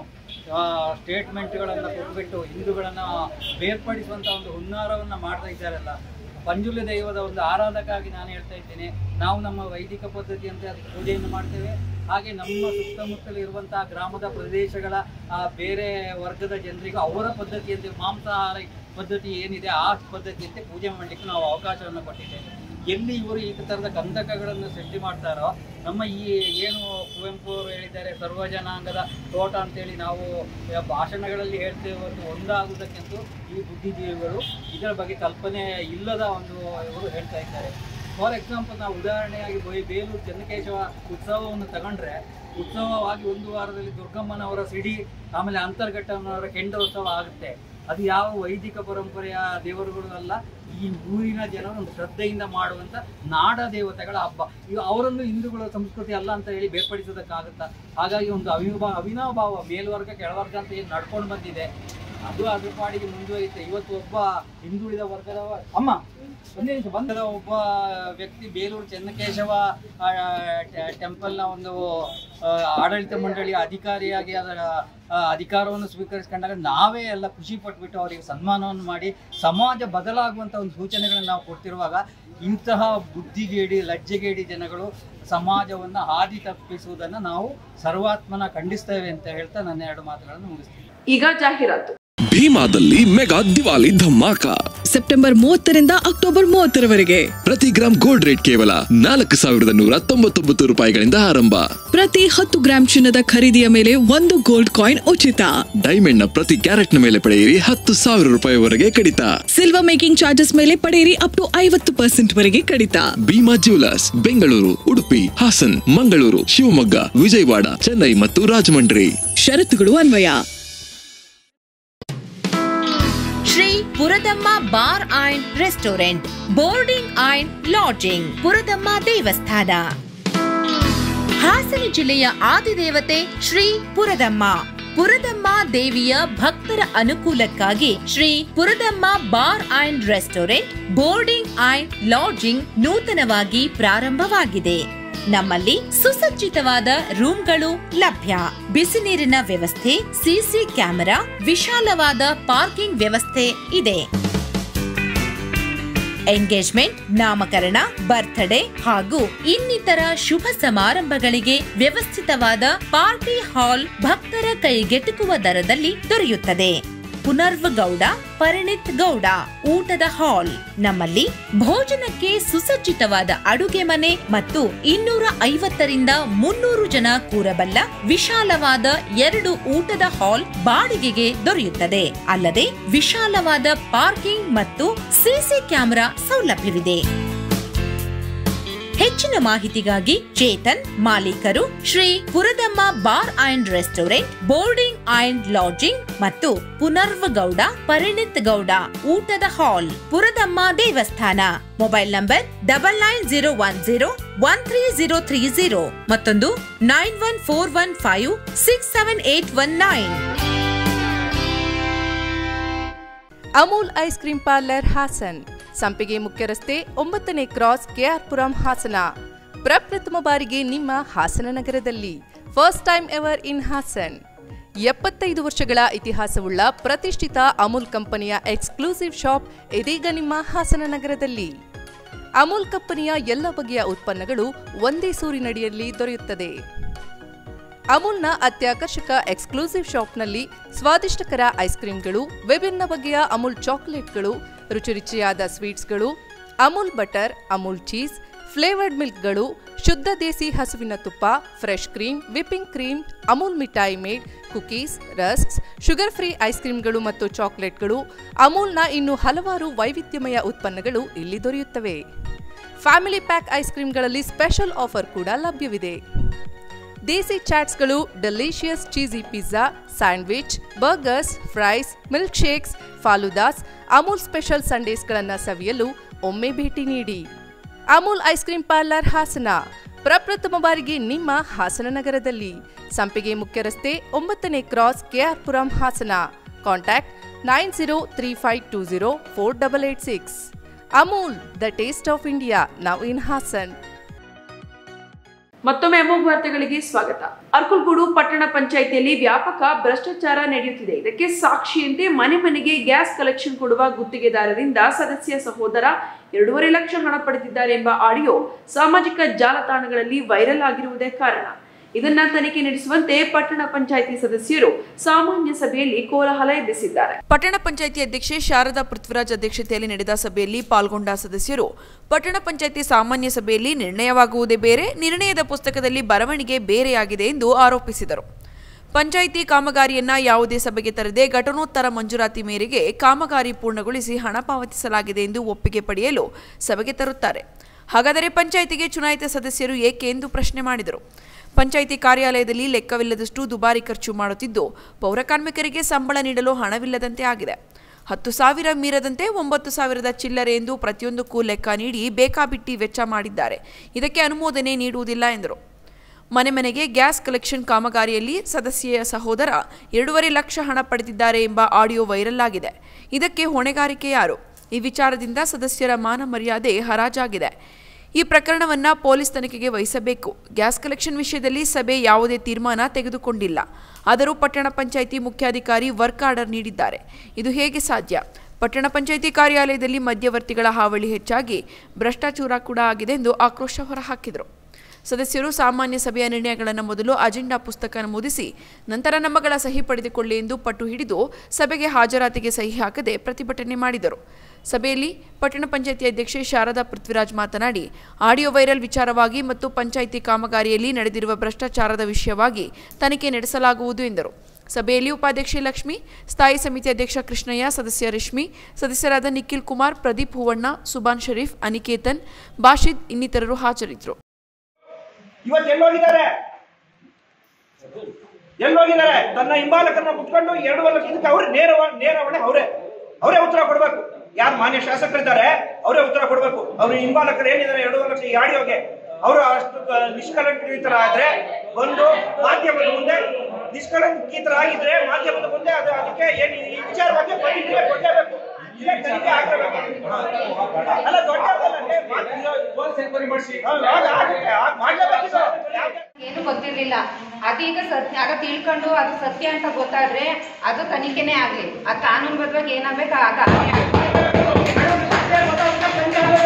ಸ್ಟೇಟ್ಮೆಂಟ್ಗಳನ್ನು ಕೊಟ್ಬಿಟ್ಟು ಹಿಂದೂಗಳನ್ನು ಬೇರ್ಪಡಿಸುವಂಥ ಒಂದು ಹುನ್ನಾರವನ್ನು ಮಾಡ್ತಾ ಇದ್ದಾರಲ್ಲ ಪಂಜುರ್ಲಿ ದೈವದ ಒಂದು ಆರಾಧಕಾಗಿ ನಾನು ಹೇಳ್ತಾ ಇದ್ದೇನೆ ನಾವು ನಮ್ಮ ವೈದಿಕ ಪದ್ಧತಿಯಂತೆ ಅದಕ್ಕೆ ಪೂಜೆಯನ್ನು ಮಾಡ್ತೇವೆ ಹಾಗೆ ನಮ್ಮ ಸುತ್ತಮುತ್ತಲು ಇರುವಂತಹ ಗ್ರಾಮದ ಪ್ರದೇಶಗಳ ಆ ಬೇರೆ ವರ್ಗದ ಜನರಿಗೂ ಅವರ ಪದ್ಧತಿಯಂತೆ ಮಾಂಸಾಹಾರ ಪದ್ಧತಿ ಏನಿದೆ ಆ ಪದ್ಧತಿಯಂತೆ ಪೂಜೆ ಮಾಡಲಿಕ್ಕೆ ನಾವು ಅವಕಾಶವನ್ನು ಕೊಟ್ಟಿದ್ದೇವೆ ಎಲ್ಲಿ ಇವರು ಈ ಥರದ ಕಂದಕಗಳನ್ನು ಸೃಷ್ಟಿ ಮಾಡ್ತಾರೋ ನಮ್ಮ ಈ ಏನು ಕುವೆಂಪು ಅವರು ಹೇಳಿದ್ದಾರೆ ಸರ್ವ ಜನಾಂಗದ ತೋಟ ಅಂತೇಳಿ ನಾವು ಭಾಷಣಗಳಲ್ಲಿ ಹೇಳ್ತೇವೆ ಹೊರತು ಒಂದಾಗುವುದಕ್ಕಿಂತ ಈ ಬುದ್ಧಿಜೀವಿಗಳು ಇದರ ಬಗ್ಗೆ ಕಲ್ಪನೆ ಇಲ್ಲದ ಒಂದು ಇವರು ಹೇಳ್ತಾ ಇದ್ದಾರೆ ಫಾರ್ ಎಕ್ಸಾಂಪಲ್ ನಾವು ಉದಾಹರಣೆಯಾಗಿ ಬೈ ಬೇಲೂರು ಚೆನ್ನಕೇಶವ ಉತ್ಸವವನ್ನು ತಗೊಂಡ್ರೆ ಉತ್ಸವವಾಗಿ ಒಂದು ವಾರದಲ್ಲಿ ದುರ್ಗಮ್ಮನವರ ಸಿಡಿ ಆಮೇಲೆ ಅಂತರ್ಘಟ್ಟನವರ ಕೆಂಡೋತ್ಸವ ಆಗುತ್ತೆ ಅದು ಯಾವ ವೈದಿಕ ಪರಂಪರೆಯ ದೇವರುಗಳು ಅಲ್ಲ ಈ ಊರಿನ ಜನರು ಒಂದು ಶ್ರದ್ಧೆಯಿಂದ ಮಾಡುವಂತ ನಾಡ ದೇವತೆಗಳ ಹಬ್ಬ ಈಗ ಅವರನ್ನು ಹಿಂದೂಗಳ ಸಂಸ್ಕೃತಿ ಅಲ್ಲ ಅಂತ ಹೇಳಿ ಬೇರ್ಪಡಿಸೋದಕ್ಕಾಗುತ್ತಾ ಹಾಗಾಗಿ ಒಂದು ಅವಿಭಾ ಅವಿನಾಭಾವ ಮೇಲ್ವರ್ಗ ಕೆಳವರ್ಗ ಅಂತ ಏನು ನಡ್ಕೊಂಡು ಬಂದಿದೆ ಅದು ಅದ್ರ ಪಾಡಿಗೆ ಮುಂದುವರಿಯುತ್ತೆ ಇವತ್ತು ಒಬ್ಬ ಹಿಂದುಳಿದ ವರ್ಗದ ಅಮ್ಮ ಒಂದೇ ನಿಮಿಷ ಬಂದದ ಒಬ್ಬ ವ್ಯಕ್ತಿ ಬೇಲೂರು ಚೆನ್ನಕೇಶವ ಟೆಂಪಲ್ನ ಒಂದು ಆ, ಆಡಳಿತ ಮಂಡಳಿಯ ಅಧಿಕಾರಿಯಾಗಿ ಅದರ ಆ, ಅಧಿಕಾರವನ್ನು ಸ್ವೀಕರಿಸ್ಕೊಂಡಾಗ ನಾವೇ ಎಲ್ಲ ಖುಷಿ ಪಟ್ಬಿಟ್ಟು ಅವರಿಗೆ ಸನ್ಮಾನವನ್ನು ಮಾಡಿ ಸಮಾಜ ಬದಲಾಗುವಂಥ ಒಂದು ಸೂಚನೆಗಳನ್ನು ನಾವು ಕೊಡ್ತಿರುವಾಗ ಇಂತಹ ಬುದ್ಧಿಗೇಡಿ ಲಜ್ಜೆಗೇಡಿ ಜನಗಳು ಸಮಾಜವನ್ನು ಹಾದಿ ತಪ್ಪಿಸುವುದನ್ನು ನಾವು ಸರ್ವಾತ್ಮನ ಖಂಡಿಸ್ತೇವೆ ಅಂತ ಹೇಳ್ತಾ ನನ್ನ ಎರಡು ಮಾತುಗಳನ್ನು ಮುಗಿಸ್ತೀನಿ ಈಗ ಜಾಹೀರಾತು ಭೀಮಾದಲ್ಲಿ ಮೆಗಾ ದಿವಾಲಿ ಧಮಾಕ ಸೆಪ್ಟೆಂಬರ್ ಮೂವತ್ತರಿಂದ ಅಕ್ಟೋಬರ್ ಮೂವತ್ತರವರೆಗೆ ಪ್ರತಿ ಗ್ರಾಮ್ ಗೋಲ್ಡ್ ರೇಟ್ ಕೇವಲ ನಾಲ್ಕು ಸಾವಿರದ ನೂರ ತೊಂಬತ್ತೊಂಬತ್ತು ರೂಪಾಯಿಗಳಿಂದ ಆರಂಭ ಪ್ರತಿ ಹತ್ತು ಗ್ರಾಂ ಚಿನ್ನದ ಖರೀದಿಯ ಮೇಲೆ ಒಂದು ಗೋಲ್ಡ್ ಕಾಯಿನ್ ಉಚಿತ ಡೈಮಂಡ್ ನ ಪ್ರತಿ ಕ್ಯಾರೆಟ್ ನ ಮೇಲೆ ಪಡೆಯಿರಿ ಹತ್ತು ಸಾವಿರ ರೂಪಾಯಿವರೆಗೆ ಕಡಿತ ಸಿಲ್ವರ್ ಮೇಕಿಂಗ್ ಚಾರ್ಜಸ್ ಮೇಲೆ ಪಡೆಯಿರಿ ಅಪ್ ಟು ಐವತ್ತು ಪರ್ಸೆಂಟ್ ವರೆಗೆ ಕಡಿತ ಭೀಮಾ ಜ್ಯುವೆಲರ್ಸ್ ಬೆಂಗಳೂರು ಉಡುಪಿ ಹಾಸನ್ ಮಂಗಳೂರು ಶಿವಮೊಗ್ಗ ವಿಜಯವಾಡ ಚೆನ್ನೈ ಮತ್ತು ರಾಜಮಂಡ್ರಿ ಷರತ್ತುಗಳು ಅನ್ವಯ Shri Puradamma bar and restaurant boarding and lodging Puradamma ದೇವಸ್ಥಾನ ಹಾಸನ ಜಿಲ್ಲೆಯ ಆದಿದೇವತೆ ಶ್ರೀ ಪುರದಮ್ಮ ಪುರದಮ್ಮ ದೇವಿಯ ಭಕ್ತರ ಅನುಕೂಲಕ್ಕಾಗಿ Shri Puradamma bar and restaurant boarding and lodging ನೂತನವಾಗಿ ಪ್ರಾರಂಭವಾಗಿದೆ ನಮ್ಮಲ್ಲಿ ಸುಸಜ್ಜಿತವಾದ ರೂಮ್ಗಳು ಲಭ್ಯ ಬಿಸಿ ನೀರಿನ ವ್ಯವಸ್ಥೆ ಸಿಸಿ ಕ್ಯಾಮೆರಾ ವಿಶಾಲವಾದ ಪಾರ್ಕಿಂಗ್ ವ್ಯವಸ್ಥೆ ಇದೆ ಎಂಗೇಜ್ಮೆಂಟ್ ನಾಮಕರಣ ಬರ್ತ್ಡೇ ಹಾಗೂ ಇನ್ನಿತರ ಶುಭ ಸಮಾರಂಭಗಳಿಗೆ ವ್ಯವಸ್ಥಿತವಾದ ಪಾರ್ಟಿ ಹಾಲ್ ಭಕ್ತರ ಕೈಗೆಟುಕುವ ದರದಲ್ಲಿ ದೊರೆಯುತ್ತದೆ ಪುನರ್ವ ಗೌಡ ಪರಿಣಿತ್ ಗೌಡ ಊಟದ ಹಾಲ್ ನಮ್ಮಲ್ಲಿ ಭೋಜನಕ್ಕೆ ಸುಸಜ್ಜಿತವಾದ ಅಡುಗೆ ಮನೆ ಮತ್ತು ಇನ್ನೂರ ಐವತ್ತರಿಂದ ಮುನ್ನೂರು ಜನ ಕೂರಬಲ್ಲ ವಿಶಾಲವಾದ ಎರಡು ಊಟದ ಹಾಲ್ ಬಾಡಿಗೆಗೆ ದೊರೆಯುತ್ತದೆ ಅಲ್ಲದೆ ವಿಶಾಲವಾದ ಪಾರ್ಕಿಂಗ್ ಮತ್ತು ಸಿಸಿ ಕ್ಯಾಮೆರಾ ಸೌಲಭ್ಯವಿದೆ ಹೆಚ್ಚಿನ ಮಾಹಿತಿಗಾಗಿ ಚೇತನ್ ಮಾಲೀಕರು Shri Puradamma bar and restaurant boarding and lodging ಮತ್ತು ಪುನರ್ವ ಗೌಡ ಪರಿಣಿತ್ ಗೌಡ ಊಟದ ಹಾಲ್ ಪುರದಮ್ಮ ದೇವಸ್ಥಾನ mobile number double nine zero one zero one three zero three zero ಮತ್ತೊಂದು nine one four one five six seven eight one nine Amul ice cream parlour Hassan Sampige ಮುಖ್ಯ ರಸ್ತೆ ಒಂಬತ್ತನೇ cross KR Puram Hassan ಪ್ರಪ್ರಥಮ ಬಾರಿಗೆ ನಿಮ್ಮ ಹಾಸನ ನಗರದಲ್ಲಿ first time ever in Hassan ಎಪ್ಪತ್ತೈದು ವರ್ಷಗಳ ಇತಿಹಾಸವುಳ್ಳ ಪ್ರತಿಷ್ಠಿತ ಅಮೂಲ್ ಕಂಪನಿಯ ಎಕ್ಸ್ಕ್ಲೂಸಿವ್ ಶಾಪ್ ಇದೀಗ ನಿಮ್ಮ ಹಾಸನ ನಗರದಲ್ಲಿ ಅಮೂಲ್ ಕಂಪನಿಯ ಎಲ್ಲ ಬಗೆಯ ಉತ್ಪನ್ನಗಳು ಒಂದೇ ಸೂರಿನಡಿಯಲ್ಲಿ ದೊರೆಯುತ್ತದೆ ಅಮೂಲ್ನ ಅತ್ಯಾಕರ್ಷಕ ಎಕ್ಸ್ಕ್ಲೂಸಿವ್ ಶಾಪ್ನಲ್ಲಿ ಸ್ವಾದಿಷ್ಟಕರ ಐಸ್ ಕ್ರೀಮ್ಗಳು ವಿಭಿನ್ನ ಬಗೆಯ ಅಮೂಲ್ ಚಾಕೊಲೇಟ್ಗಳು ರುಚಿ ರುಚಿಯಾದ ಸ್ವೀಟ್ಸ್ಗಳು Amul butter Amul cheese flavoured ಮಿಲ್ಕ್ಗಳು ಶುದ್ಧ ದೇಸಿ ಹಸುವಿನ ತುಪ್ಪ fresh cream whipping cream Amul ಮಿಠಾಯಿ made cookies rusks sugar free ice ಕ್ರೀಮ್ಗಳು ಮತ್ತು ಚಾಕೊಲೇಟ್ಗಳು ಅಮೂಲ್ನ ಇನ್ನು ಹಲವಾರು ವೈವಿಧ್ಯಮಯ ಉತ್ಪನ್ನಗಳು ಇಲ್ಲಿ ದೊರೆಯುತ್ತವೆ ಫ್ಯಾಮಿಲಿ ಪ್ಯಾಕ್ ಐಸ್ ಕ್ರೀಮ್ಗಳಲ್ಲಿ ಸ್ಪೆಷಲ್ ಆಫರ್ ಕೂಡ ಲಭ್ಯವಿದೆ ದೇಸಿ ಚಾಟ್ಸ್ಗಳು delicious cheesy pizza sandwich burgers fries milkshakes faloodas Amul special ಸಂಡೇಸ್ಗಳನ್ನು ಸವಿಯಲು ಒಮ್ಮೆ ಭೇಟಿ ನೀಡಿ Amul ice cream parlour Hassan ಪ್ರಪ್ರಥಮ ಬಾರಿಗೆ ನಿಮ್ಮ ಹಾಸನ ನಗರದಲ್ಲಿ ಸಂಪಿಗೆ ಮುಖ್ಯ ರಸ್ತೆ ಒಂಬತ್ತನೇ cross KR Puram Hassan contact nine zero three five two zero four double eight six Amul the taste of India now in Hassan ಮತ್ತೊಮ್ಮೆ ಅಮೋಘ ವಾರ್ತೆಗಳಿಗೆ ಸ್ವಾಗತ ಅರ್ಕಲ್ಗೂಡು ಪಟ್ಟಣ ಪಂಚಾಯಿತಿಯಲ್ಲಿ ವ್ಯಾಪಕ ಭ್ರಷ್ಟಾಚಾರ ನಡೆಯುತ್ತಿದೆ ಇದಕ್ಕೆ ಸಾಕ್ಷಿಯಂತೆ ಮನೆ ಮನೆಗೆ ಗ್ಯಾಸ್ ಕಲೆಕ್ಷನ್ ಕೊಡುವ ಗುತ್ತಿಗೆದಾರರಿಂದ ಸದಸ್ಯ ಸಹೋದರ ಎರಡೂವರೆ ಲಕ್ಷ ಹಣ ಪಡೆದಿದ್ದಾರೆ ಎಂಬ ಆಡಿಯೋ ಸಾಮಾಜಿಕ ಜಾಲತಾಣಗಳಲ್ಲಿ ವೈರಲ್ ಆಗಿರುವುದೇ ಕಾರಣ ಇದನ್ನ ತನಿಖೆ ನಡೆಸುವಂತೆ ಪಟ್ಟಣ ಪಂಚಾಯಿತಿ ಸದಸ್ಯರು ಸಾಮಾನ್ಯ ಸಭೆಯಲ್ಲಿ ಕೋಲಾಹಲ ಎಬ್ಬಿಸಿದ್ದಾರೆ ಪಟ್ಟಣ ಪಂಚಾಯಿತಿ ಅಧ್ಯಕ್ಷೆ ಶಾರದಾ ಪೃಥ್ವಿರಾಜ್ ಅಧ್ಯಕ್ಷತೆಯಲ್ಲಿ ನಡೆದ ಸಭೆಯಲ್ಲಿ ಪಾಲ್ಗೊಂಡ ಸದಸ್ಯರು ಪಟ್ಟಣ ಪಂಚಾಯಿತಿ ಸಾಮಾನ್ಯ ಸಭೆಯಲ್ಲಿ ನಿರ್ಣಯವಾಗುವುದೇ ಬೇರೆ ನಿರ್ಣಯದ ಪುಸ್ತಕದಲ್ಲಿ ಬರವಣಿಗೆ ಬೇರೆಯಾಗಿದೆ ಎಂದು ಆರೋಪಿಸಿದರು ಪಂಚಾಯಿತಿ ಕಾಮಗಾರಿಯನ್ನ ಯಾವುದೇ ಸಭೆಗೆ ತರದೆ ಘಟನೋತ್ತರ ಮಂಜೂರಾತಿ ಮೇರೆಗೆ ಕಾಮಗಾರಿ ಪೂರ್ಣಗೊಳಿಸಿ ಹಣ ಪಾವತಿಸಲಾಗಿದೆ ಎಂದು ಒಪ್ಪಿಗೆ ಪಡೆಯಲು ಸಭೆಗೆ ತರುತ್ತಾರೆ ಹಾಗಾದರೆ ಪಂಚಾಯಿತಿಗೆ ಚುನಾಯಿತ ಸದಸ್ಯರು ಏಕೆ ಎಂದು ಪ್ರಶ್ನೆ ಮಾಡಿದರು ಪಂಚಾಯಿತಿ ಕಾರ್ಯಾಲಯದಲ್ಲಿ ಲೆಕ್ಕವಿಲ್ಲದಷ್ಟು ದುಬಾರಿ ಖರ್ಚು ಮಾಡುತ್ತಿದ್ದು ಪೌರಕಾರ್ಮಿಕರಿಗೆ ಸಂಬಳ ನೀಡಲು ಹಣವಿಲ್ಲದಂತೆ ಆಗಿದೆ ಹತ್ತು ಸಾವಿರ ಮೀರದಂತೆ ಒಂಬತ್ತು ಸಾವಿರದ ಚಿಲ್ಲರೆ ಎಂದು ಪ್ರತಿಯೊಂದಕ್ಕೂ ಲೆಕ್ಕ ನೀಡಿ ಬೇಕಾಬಿಟ್ಟಿ ವೆಚ್ಚ ಮಾಡಿದ್ದಾರೆ ಇದಕ್ಕೆ ಅನುಮೋದನೆ ನೀಡುವುದಿಲ್ಲ ಎಂದರು ಮನೆ ಮನೆಗೆ ಗ್ಯಾಸ್ ಕಲೆಕ್ಷನ್ ಕಾಮಗಾರಿಯಲ್ಲಿ ಸದಸ್ಯೆಯ ಸಹೋದರ ಎರಡೂವರೆ ಲಕ್ಷ ಹಣ ಪಡೆದಿದ್ದಾರೆ ಎಂಬ ಆಡಿಯೋ ವೈರಲ್ ಆಗಿದೆ ಇದಕ್ಕೆ ಹೊಣೆಗಾರಿಕೆ ಯಾರು ಈ ವಿಚಾರದಿಂದ ಸದಸ್ಯರ ಮಾನ ಮರ್ಯಾದೆ ಹರಾಜಾಗಿದೆ ಈ ಪ್ರಕರಣವನ್ನ ಪೊಲೀಸ್ ತನಿಖೆಗೆ ವಹಿಸಬೇಕು ಗ್ಯಾಸ್ ಕಲೆಕ್ಷನ್ ವಿಷಯದಲ್ಲಿ ಸಭೆ ಯಾವುದೇ ತೀರ್ಮಾನ ತೆಗೆದುಕೊಂಡಿಲ್ಲ ಆದರೂ ಪಟ್ಟಣ ಪಂಚಾಯಿತಿ ಮುಖ್ಯಾಧಿಕಾರಿ ವರ್ಕ್ ಆರ್ಡರ್ ನೀಡಿದ್ದಾರೆ ಇದು ಹೇಗೆ ಸಾಧ್ಯ ಪಟ್ಟಣ ಪಂಚಾಯಿತಿ ಕಾರ್ಯಾಲಯದಲ್ಲಿ ಮಧ್ಯವರ್ತಿಗಳ ಹಾವಳಿ ಹೆಚ್ಚಾಗಿ ಭ್ರಷ್ಟಾಚಾರ ಕೂಡ ಆಗಿದೆ ಎಂದು ಆಕ್ರೋಶ ಹೊರಹಾಕಿದರು ಸದಸ್ಯರು ಸಾಮಾನ್ಯ ಸಭೆಯ ನಿರ್ಣಯಗಳನ್ನು ಮೊದಲು ಅಜೆಂಡಾ ಪುಸ್ತಕ ನಮೂದಿಸಿ ನಂತರ ನಮ್ಮಗಳ ಸಹಿ ಪಡೆದುಕೊಳ್ಳಿ ಎಂದು ಪಟ್ಟು ಹಿಡಿದು ಸಭೆಗೆ ಹಾಜರಾತಿಗೆ ಸಹಿ ಹಾಕದೆ ಪ್ರತಿಭಟನೆ ಮಾಡಿದರು ಸಭೆಯಲ್ಲಿ ಪಟ್ಟಣ ಪಂಚಾಯಿತಿ ಅಧ್ಯಕ್ಷೆ ಶಾರದಾ ಪೃಥ್ವಿರಾಜ್ ಮಾತನಾಡಿ ಆಡಿಯೋ ವೈರಲ್ ವಿಚಾರವಾಗಿ ಮತ್ತು ಪಂಚಾಯಿತಿ ಕಾಮಗಾರಿಯಲ್ಲಿ ನಡೆದಿರುವ ಭ್ರಷ್ಟಾಚಾರದ ವಿಷಯವಾಗಿ ತನಿಖೆ ನಡೆಸಲಾಗುವುದು ಎಂದರು ಸಭೆಯಲ್ಲಿ ಉಪಾಧ್ಯಕ್ಷೆ ಲಕ್ಷ್ಮಿ ಸ್ಥಾಯಿ ಸಮಿತಿ ಅಧ್ಯಕ್ಷ ಕೃಷ್ಣಯ್ಯ ಸದಸ್ಯ ರಶ್ಮಿ ಸದಸ್ಯರಾದ ನಿಖಿಲ್ ಕುಮಾರ್ ಪ್ರದೀಪ್ ಹೂವಣ್ಣ ಸುಬಾನ್ ಶರೀಫ್ ಅನಿಕೇತನ್ ಬಾಷಿದ್ ಇನ್ನಿತರರು ಹಾಜರಿದ್ದರು ಇವತ್ತು ಎಲ್ಲೋಗಿದ್ದಾರೆ ಎಲ್ಲೋಗಿದ್ದಾರೆ ತನ್ನ ಹಿಂಬಾಲಕರನ್ನ ಕುತ್ಕೊಂಡು ಎರಡು ವರ್ಷ ಇದಕ್ಕೆ ಅವ್ರು ನೇರ ನೇರ ಹೊಣೆ ಅವರೇ ಅವರೇ ಉತ್ತರ ಕೊಡಬೇಕು ಯಾರು ಮಾನ್ಯ ಶಾಸಕರಿದ್ದಾರೆ ಅವರೇ ಉತ್ತರ ಕೊಡಬೇಕು ಅವ್ರ ಹಿಂಬಾಲಕರು ಏನಿದ್ದಾರೆ ಎರಡೂವರೆ ಲಕ್ಷ ಈ ಆಡಿಯೋಗೆ ಅವರು ಅಷ್ಟು ನಿಷ್ಕಳಂಕಿತರ ಆದ್ರೆ ಒಂದು ಮಾಧ್ಯಮದ ಮುಂದೆ ನಿಷ್ಕಳಂಕಿತರಾಗಿದ್ರೆ ಮಾಧ್ಯಮದ ಮುಂದೆ ಅದು ಅದಕ್ಕೆ ಏನು ಈ ವಿಚಾರವಾಗಿ ಪ್ರತಿಕ್ರಿಯೆ ಕೊಡಲೇಬೇಕು ಇಲ್ಲೇ ತನಿಖೆ ಆಗ್ಲೇಬೇಕು ಅಲ್ಲ ದೊಡ್ಡ ಮಾಡ್ಲೇಬೇಕಿತ್ತು ಏನು ಗೊತ್ತಿರ್ಲಿಲ್ಲ ಅದೀಗ ಸತ್ಯ ಆಗ ತಿಳ್ಕೊಂಡು ಅದು ಸತ್ಯ ಅಂತ ಗೊತ್ತಾದ್ರೆ ಅದು ತನಿಖೆನೇ ಆಗ್ಲಿ ಆ ಕಾನೂನು ಬದ್ಧವಾಗಿ ಏನಾಗ್ಬೇಕು ಆಗ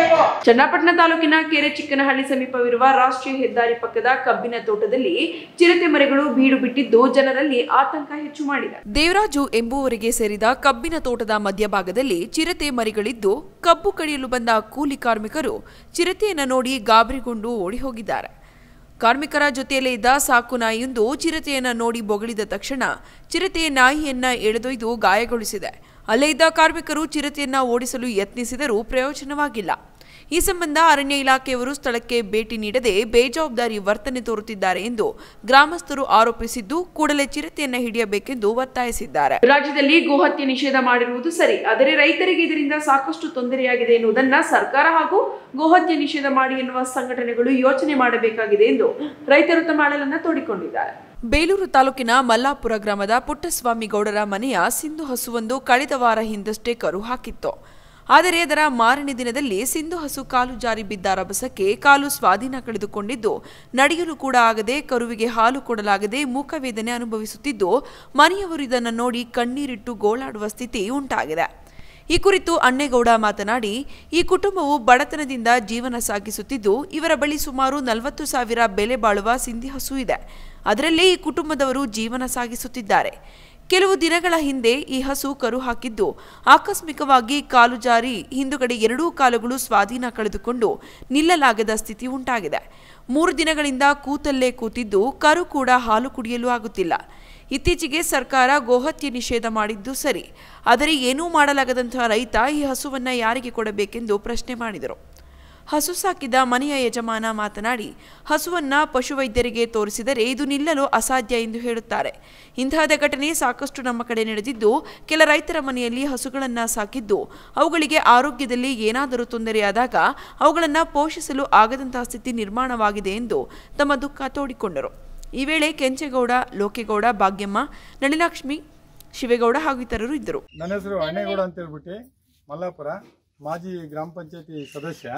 ಚನ್ನಪಟ್ಟಣ ತಾಲೂಕಿನ ಕೆರೆ ಚಿಕ್ಕನಹಳ್ಳಿ ಸಮೀಪವಿರುವ ರಾಷ್ಟ್ರೀಯ ಹೆದ್ದಾರಿ ಪಕ್ಕದ ಕಬ್ಬಿನ ತೋಟದಲ್ಲಿ ಚಿರತೆ ಮರಿಗಳು ಬೀಡು ಬಿಟ್ಟಿದ್ದು ಜನರಲ್ಲಿ ಆತಂಕ ಹೆಚ್ಚು ಮಾಡಿದೆ ದೇವರಾಜು ಎಂಬುವರಿಗೆ ಸೇರಿದ ಕಬ್ಬಿನ ತೋಟದ ಮಧ್ಯಭಾಗದಲ್ಲಿ ಚಿರತೆ ಮರಿಗಳಿದ್ದು ಕಬ್ಬು ಕಡಿಯಲು ಬಂದ ಕೂಲಿ ಕಾರ್ಮಿಕರು ಚಿರತೆಯನ್ನು ನೋಡಿ ಗಾಬರಿಗೊಂಡು ಓಡಿ ಹೋಗಿದ್ದಾರೆ ಕಾರ್ಮಿಕರ ಜೊತೆಯಲ್ಲೇ ಇದ್ದ ಸಾಕು ನಾಯಿಯೊಂದು ಚಿರತೆಯನ್ನ ನೋಡಿ ಬೊಗಳಿದ ತಕ್ಷಣ ಚಿರತೆ ನಾಯಿಯನ್ನ ಎಳೆದೊಯ್ದು ಗಾಯಗೊಳಿಸಿದೆ ಅಲ್ಲೇ ಇದ್ದ ಕಾರ್ಮಿಕರು ಚಿರತೆಯನ್ನ ಓಡಿಸಲು ಯತ್ನಿಸಿದರೂ ಪ್ರಯೋಜನವಾಗಿಲ್ಲ ಈ ಸಂಬಂಧ ಅರಣ್ಯ ಇಲಾಖೆಯವರು ಸ್ಥಳಕ್ಕೆ ಭೇಟಿ ನೀಡದೆ ಬೇಜವಾಬ್ದಾರಿ ವರ್ತನೆ ತೋರುತ್ತಿದ್ದಾರೆ ಎಂದು ಗ್ರಾಮಸ್ಥರು ಆರೋಪಿಸಿದ್ದು ಕೂಡಲೇ ಚಿರತೆಯನ್ನ ಹಿಡಿಯಬೇಕೆಂದು ಒತ್ತಾಯಿಸಿದ್ದಾರೆ ರಾಜ್ಯದಲ್ಲಿ ಗೋಹತ್ಯೆ ನಿಷೇಧ ಮಾಡಿರುವುದು ಸರಿ ಆದರೆ ರೈತರಿಗೆ ಇದರಿಂದ ಸಾಕಷ್ಟು ತೊಂದರೆಯಾಗಿದೆ ಎನ್ನುವುದನ್ನ ಸರ್ಕಾರ ಹಾಗೂ ಗೋಹತ್ಯೆ ನಿಷೇಧ ಮಾಡಿ ಎನ್ನುವ ಸಂಘಟನೆಗಳು ಯೋಚನೆ ಮಾಡಬೇಕಾಗಿದೆ ಎಂದು ರೈತರು ತಮ್ಮ ಅಳಲನ್ನ ತೋಡಿಕೊಂಡಿದ್ದಾರೆ ಬೇಲೂರು ತಾಲೂಕಿನ ಮಲ್ಲಾಪುರ ಗ್ರಾಮದ ಪುಟ್ಟಸ್ವಾಮಿ ಗೌಡರ ಮನೆಯ ಸಿಂಧು ಹಸುವೊಂದು ಕಳೆದ ವಾರ ಹಿಂದಷ್ಟೇ ಕರು ಹಾಕಿತ್ತು ಆದರೆ ಅದರ ಮಾರನೇ ದಿನದಲ್ಲಿ ಸಿಂಧು ಹಸು ಕಾಲು ಜಾರಿ ಬಿದ್ದ ರಭಸಕ್ಕೆ ಕಾಲು ಸ್ವಾಧೀನ ಕಳೆದುಕೊಂಡಿದ್ದು ನಡೆಯಲು ಕೂಡ ಆಗದೆ ಕರುವಿಗೆ ಹಾಲು ಕೊಡಲಾಗದೆ ಮೂಕವೇದನೆ ಅನುಭವಿಸುತ್ತಿದ್ದು ಮನೆಯವರು ಇದನ್ನು ನೋಡಿ ಕಣ್ಣೀರಿಟ್ಟು ಗೋಳಾಡುವ ಸ್ಥಿತಿ ಉಂಟಾಗಿದೆ ಈ ಕುರಿತು ಅನ್ನೇಗೌಡ ಮಾತನಾಡಿ ಈ ಕುಟುಂಬವು ಬಡತನದಿಂದ ಜೀವನ ಸಾಗಿಸುತ್ತಿದ್ದು ಇವರ ಬಳಿ ಸುಮಾರು ನಲವತ್ತು ಸಾವಿರ ಬೆಲೆ ಬಾಳುವ ಸಿಂಧಿ ಹಸು ಇದೆ ಅದರಲ್ಲೇ ಈ ಕುಟುಂಬದವರು ಜೀವನ ಸಾಗಿಸುತ್ತಿದ್ದಾರೆ ಕೆಲವು ದಿನಗಳ ಹಿಂದೆ ಈ ಹಸು ಕರು ಹಾಕಿದ್ದು ಆಕಸ್ಮಿಕವಾಗಿ ಕಾಲು ಜಾರಿ ಹಿಂದುಗಡೆ ಎರಡೂ ಕಾಲುಗಳು ಸ್ವಾಧೀನ ಕಳೆದುಕೊಂಡು ನಿಲ್ಲಲಾಗದ ಸ್ಥಿತಿ ಉಂಟಾಗಿದೆ ಮೂರು ದಿನಗಳಿಂದ ಕೂತಲ್ಲೇ ಕೂತಿದ್ದು ಕರು ಕೂಡ ಹಾಲು ಕುಡಿಯಲು ಆಗುತ್ತಿಲ್ಲ ಇತ್ತೀಚೆಗೆ ಸರ್ಕಾರ ಗೋಹತ್ಯೆ ನಿಷೇಧ ಮಾಡಿದ್ದು ಸರಿ ಆದರೆ ಏನೂ ಮಾಡಲಾಗದಂತಹ ರೈತ ಈ ಹಸುವನ್ನ ಯಾರಿಗೆ ಕೊಡಬೇಕೆಂದು ಪ್ರಶ್ನೆ ಮಾಡಿದರು ಹಸು ಸಾಕಿದ ಮನೆಯ ಯಜಮಾನ ಮಾತನಾಡಿ ಹಸುವನ್ನ ಪಶುವೈದ್ಯರಿಗೆ ತೋರಿಸಿದರೆ ಇದು ನಿಲ್ಲಲು ಅಸಾಧ್ಯ ಎಂದು ಹೇಳುತ್ತಾರೆ ಇಂತಹದ ಘಟನೆ ಸಾಕಷ್ಟು ನಮ್ಮ ಕಡೆ ನಡೆದಿದ್ದು ಕೆಲ ರೈತರ ಮನೆಯಲ್ಲಿ ಹಸುಗಳನ್ನ ಸಾಕಿದ್ದು ಅವುಗಳಿಗೆ ಆರೋಗ್ಯದಲ್ಲಿ ಏನಾದರೂ ತೊಂದರೆಯಾದಾಗ ಅವುಗಳನ್ನ ಪೋಷಿಸಲು ಆಗದಂತಹ ಸ್ಥಿತಿ ನಿರ್ಮಾಣವಾಗಿದೆ ಎಂದು ತಮ್ಮ ದುಃಖ ತೋಡಿಕೊಂಡರು ಈ ವೇಳೆ ಕೆಂಚೇಗೌಡ ಲೋಕೇಗೌಡ ಭಾಗ್ಯಮ್ಮ ನಳಿನಾಕ್ಷ್ಮಿ ಶಿವೇಗೌಡ ಹಾಗೂ ಇತರರು ಇದ್ದರು ನನ್ನ ಹೆಸರು ಅಣ್ಣೇಗೌಡ ಅಂತ ಹೇಳ್ಬಿಟ್ಟು ಮಲ್ಲಾಪುರ ಮಾಜಿ ಗ್ರಾಮ ಪಂಚಾಯತಿ ಸದಸ್ಯ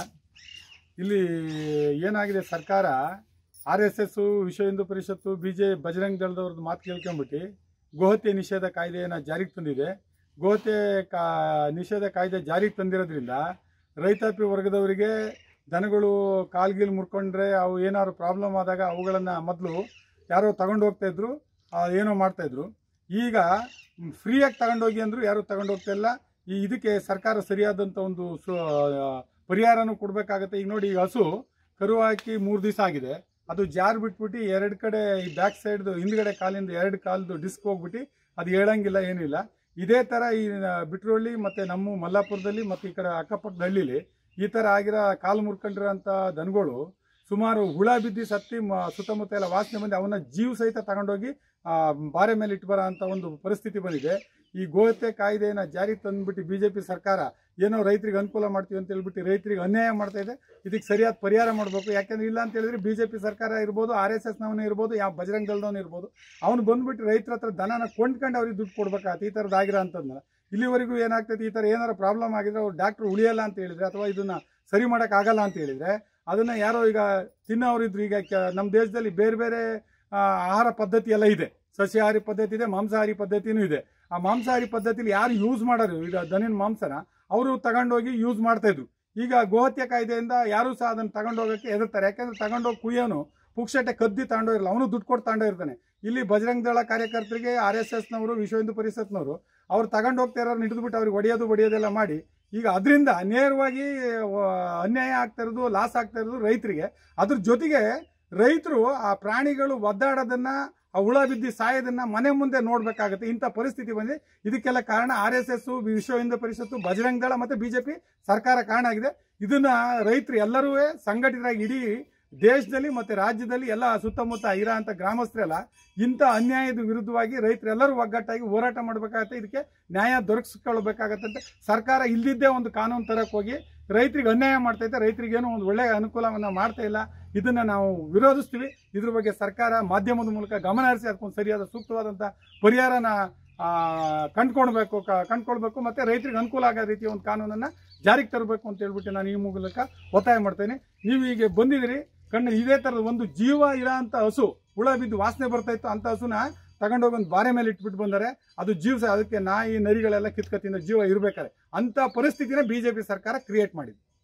ಇಲ್ಲಿ ಏನಾಗಿದೆ ಸರ್ಕಾರ ಆರ್ ಎಸ್ ಎಸ್ ವಿಶ್ವ ಹಿಂದೂ ಪರಿಷತ್ತು ಬಿ ಜೆ ಬಜರಂಗ್ ದಳದವ್ರದ್ದು ಮಾತು ಕೇಳ್ಕೊಂಬಿಟ್ಟು ಗೋಹತ್ಯೆ ನಿಷೇಧ ಕಾಯ್ದೆಯನ್ನು ಜಾರಿಗೆ ತಂದಿದೆ ಗೋಹತ್ಯೆ ಕಾ ನಿಷೇಧ ಕಾಯ್ದೆ ಜಾರಿಗೆ ತಂದಿರೋದ್ರಿಂದ ರೈತಾಪಿ ವರ್ಗದವರಿಗೆ ದನಗಳು ಕಾಲ್ಗೀಲ್ ಮುರ್ಕೊಂಡ್ರೆ ಅವು ಏನಾದ್ರು ಪ್ರಾಬ್ಲಮ್ ಆದಾಗ ಅವುಗಳನ್ನು ಮೊದಲು ಯಾರೋ ತಗೊಂಡು ಹೋಗ್ತಾ ಇದ್ರು ಆ, ಏನೋ ಮಾಡ್ತಾ ಇದ್ರು ಈಗ ಫ್ರೀಯಾಗಿ ತಗೊಂಡೋಗಿ ಅಂದ್ರು ಯಾರು ತಗೊಂಡು ಹೋಗ್ತಾ ಇಲ್ಲ ಈ ಇದಕ್ಕೆ ಸರ್ಕಾರ ಸರಿಯಾದಂಥ ಒಂದು ಸು- ಆ, ಪರಿಹಾರನೂ ಕೊಡಬೇಕಾಗತ್ತೆ ಈಗ ನೋಡಿ ಈಗ ಹಸು ಕರು ಹಾಕಿ ಮೂರು ದಿವಸ ಆಗಿದೆ ಅದು ಜಾರ್ ಬಿಟ್ಬಿಟ್ಟು ಎರಡು ಕಡೆ ಈ ಬ್ಯಾಕ್ ಸೈಡ್ದು ಹಿಂದ್ಗಡೆ ಕಾಲಿಂದ ಎರಡು ಕಾಲ್ದು ಡಿಸ್ಕ್ ಹೋಗ್ಬಿಟ್ಟು ಅದು ಹೇಳಂಗಿಲ್ಲ ಏನಿಲ್ಲ ಇದೇ ಥರ ಈ ಬಿಟ್ರೊಳ್ಳಿ ಮತ್ತು ನಮ್ಮ ಮಲ್ಲಾಪುರದಲ್ಲಿ ಮತ್ತು ಈ ಕಡೆ ಅಕ್ಕಪಕ್ಕದ ಹಳ್ಳಿಲಿ ಈ ಥರ ಆಗಿರೋ ಕಾಲು ಮುರ್ಕೊಂಡಿರೋಂಥ ದನಗಳು ಸುಮಾರು ಹುಳ ಬಿದ್ದು ಸತ್ತಿ ಮ- ಸುತ್ತಮುತ್ತ ಎಲ್ಲ ವಾಸನೆ ಬಂದು ಅವನ್ನ ಜೀವ ಸಹಿತ ತಗೊಂಡೋಗಿ ಆ, ಬಾರೆ ಮೇಲೆ ಇಟ್ಟು ಬರೋ ಅಂತ ಒಂದು ಪರಿಸ್ಥಿತಿ ಬಂದಿದೆ ಈ ಗೋಹತ್ಯೆ ಕಾಯ್ದೆಯನ್ನು ಜಾರಿಗೆ ತಂದ್ಬಿಟ್ಟು ಬಿ ಜೆ ಪಿ ಸರ್ಕಾರ ಏನೋ ರೈತರಿಗೆ ಅನುಕೂಲ ಮಾಡ್ತೀವಿ ಅಂತ ಹೇಳ್ಬಿಟ್ಟು ರೈತರಿಗೆ ಅನ್ಯಾಯ ಮಾಡ್ತಾ ಇದೆ ಇದಕ್ಕೆ ಸರಿಯಾದ ಪರಿಹಾರ ಮಾಡಬೇಕು ಯಾಕೆಂದ್ರೆ ಇಲ್ಲ ಅಂತ ಹೇಳಿದ್ರೆ ಬಿ ಜೆ ಪಿ ಸರ್ಕಾರ ಇರ್ಬೋದು ಆರ್ ಎಸ್ ಎಸ್ನವನು ಇರ್ಬೋದು ಯಾವ ಬಜರಂಗ್ ದಳದವನು ಇರ್ಬೋದು ಅವನು ಬಂದ್ಬಿಟ್ಟು ರೈತರ ಹತ್ರ ದನನ ಕೊಂಡ್ಕೊಂಡು ಅವ್ರಿಗೆ ದುಡ್ಡು ಕೊಡ್ಬೇಕಾಗತ್ತೆ ಈ ಥರದ್ದು ಆಗಿರೋ ಅಂಥದ್ದನ್ನ ಇಲ್ಲಿವರೆಗೂ ಏನಾಗ್ತೈತೆ ಈ ಥರ ಏನಾರ ಪ್ರಾಬ್ಲಮ್ ಆಗಿದ್ರೆ ಅವ್ರು ಡಾಕ್ಟ್ರು ಉಳಿಯಲ್ಲ ಅಂತ ಹೇಳಿದ್ರೆ ಅಥವಾ ಇದನ್ನ ಸರಿ ಮಾಡೋಕ್ಕಾಗಲ್ಲ ಅಂತ ಹೇಳಿದ್ರೆ ಅದನ್ನ ಯಾರೋ ಈಗ ತಿನ್ನೋರಿದ್ರು ಈಗ ಕೆ- ನಮ್ಮ ದೇಶದಲ್ಲಿ ಬೇರೆ ಬೇರೆ ಆ, ಆಹಾರ ಪದ್ಧತಿ ಎಲ್ಲ ಇದೆ ಸಸ್ಯಾಹಾರಿ ಪದ್ಧತಿ ಇದೆ ಮಾಂಸಾಹಾರಿ ಪದ್ಧತಿನೂ ಇದೆ ಆ ಮಾಂಸಾಹಾರಿ ಪದ್ಧತಿಲಿ ಯಾರು ಯೂಸ್ ಮಾಡೋರು ಈಗ ದನಿನ ಮಾಂಸನ ಅವರು ತಗೊಂಡೋಗಿ ಯೂಸ್ ಮಾಡ್ತಾ ಇದ್ರು ಈಗ ಗೋಹತ್ಯೆ ಕಾಯ್ದೆಯಿಂದ ಯಾರು ಸಹ ಅದನ್ನ ತಗೊಂಡೋಗಕ್ಕೆ ಹೆದರ್ತಾರೆ ಯಾಕಂದ್ರೆ ತಗೊಂಡೋಗಿ ಕುಯ್ಯೋನು ಪುಕ್ಷಟೆ ಕದ್ದಿ ತಗೊಂಡೋಗಿರಲ್ಲ ಅವನು ದುಡ್ಡು ಕೊಟ್ಟು ತಗೊಂಡೋಗಿರ್ತಾನೆ ಇಲ್ಲಿ ಬಜರಂಗ ದಳ ಕಾರ್ಯಕರ್ತರಿಗೆ ಆರ್ ಎಸ್ ಎಸ್ನವರು ವಿಶ್ವ ಹಿಂದೂ ಪರಿಷತ್ನವರು ಅವ್ರು ತಗೊಂಡು ಹೋಗ್ತಾ ಇರೋರು ಹಿಡಿದ್ಬಿಟ್ಟು ಅವ್ರಿಗೆ ಹೊಡೆಯೋದು ಬಡಿಯೋದೆಲ್ಲ ಮಾಡಿ ಈಗ ಅದರಿಂದ ನೇರವಾಗಿ ಆ, ಅನ್ಯಾಯ ಆಗ್ತಾ ಇರೋದು ಲಾಸ್ ಆಗ್ತಾ ಇರೋದು ರೈತರಿಗೆ ಅದ್ರ ಜೊತೆಗೆ ರೈತರು ಆ ಪ್ರಾಣಿಗಳು ಒದ್ದಾಡೋದನ್ನ ಆ ಹುಳ ಬಿದ್ದು ಸಾಯೋದನ್ನ ಮನೆ ಮುಂದೆ ನೋಡ್ಬೇಕಾಗತ್ತೆ ಇಂಥ ಪರಿಸ್ಥಿತಿ ಬಂದಿದೆ ಇದಕ್ಕೆಲ್ಲ ಕಾರಣ ಆರ್ ಎಸ್ ಎಸ್ ವಿಶ್ವ ಹಿಂದೂ ಪರಿಷತ್ತು ಬಜರಂಗ ದಳ ಮತ್ತೆ ಬಿಜೆಪಿ ಸರ್ಕಾರ ಕಾರಣ ಆಗಿದೆ ಇದನ್ನ ರೈತರು ಎಲ್ಲರೂ ಸಂಘಟಿತರಾಗಿ ಇಡೀ ದೇಶದಲ್ಲಿ ಮತ್ತೆ ರಾಜ್ಯದಲ್ಲಿ ಎಲ್ಲ ಸುತ್ತಮುತ್ತ ಇರೋ ಅಂತ ಗ್ರಾಮಸ್ಥರೆಲ್ಲ ಇಂಥ ಅನ್ಯಾಯದ ವಿರುದ್ಧವಾಗಿ ರೈತರೆಲ್ಲರೂ ಒಗ್ಗಟ್ಟಾಗಿ ಹೋರಾಟ ಮಾಡಬೇಕಾಗತ್ತೆ ಇದಕ್ಕೆ ನ್ಯಾಯ ದೊರಕಿಸ್ಕೊಳ್ಬೇಕಾಗತ್ತೆ ಅಂತ ಸರ್ಕಾರ ಇಲ್ದಿದ್ದೇ ಒಂದು ಕಾನೂನು ತರಕ್ಕೆ ಹೋಗಿ ರೈತರಿಗೆ ಅನ್ಯಾಯ ಮಾಡ್ತೈತೆ ರೈತರಿಗೇನು ಒಂದು ಒಳ್ಳೆಯ ಅನುಕೂಲವನ್ನ ಮಾಡ್ತಾ ಇಲ್ಲ ಇದನ್ನ ನಾವು ವಿರೋಧಿಸ್ತೀವಿ ಇದ್ರ ಬಗ್ಗೆ ಸರ್ಕಾರ ಮಾಧ್ಯಮದ ಮೂಲಕ ಗಮನ ಹರಿಸಿ ಅದಕ್ಕೊಂದು ಸರಿಯಾದ ಸೂಕ್ತವಾದಂಥ ಪರಿಹಾರನ ಆ, ಕಂಡ್ಕೊಳ್ಬೇಕು ಕ- ಕಂಡ್ಕೊಳ್ಬೇಕು ಮತ್ತೆ ರೈತರಿಗೆ ಅನುಕೂಲ ಆಗೋ ರೀತಿಯ ಒಂದು ಕಾನೂನನ್ನ ಜಾರಿಗೆ ತರಬೇಕು ಅಂತ ಹೇಳ್ಬಿಟ್ಟು ನಾನು ಈ ಮೂಲಕ ಒತ್ತಾಯ ಮಾಡ್ತೇನೆ ನೀವು ಈಗ ಬಂದಿದ್ದೀರಿ ಕಣ್ಣು ಇದೇ ಥರದ ಒಂದು ಜೀವ ಇರೋ ಅಂತ ಹಸು ಹುಳ ಬಿದ್ದು ವಾಸನೆ ಬರ್ತಾ ಇತ್ತು ಅಂತ ಹಸುನ ತಗೊಂಡೋಗಿ ಒಂದು ಬಾರೆ ಮೇಲೆ ಇಟ್ಬಿಟ್ಟು ಬಂದರೆ ಅದು ಜೀವ ಸಹ ಅದಕ್ಕೆ ನಾಯಿ ನರಿಗಳೆಲ್ಲ ಕಿತ್ಕತ್ತಿಂದ ಜೀವ ಇರ್ಬೇಕಾದ್ರೆ ಅಂತ ಪರಿಸ್ಥಿತಿನ ಬಿಜೆಪಿ ಸರ್ಕಾರ ಕ್ರಿಯೇಟ್ ಮಾಡಿದೆ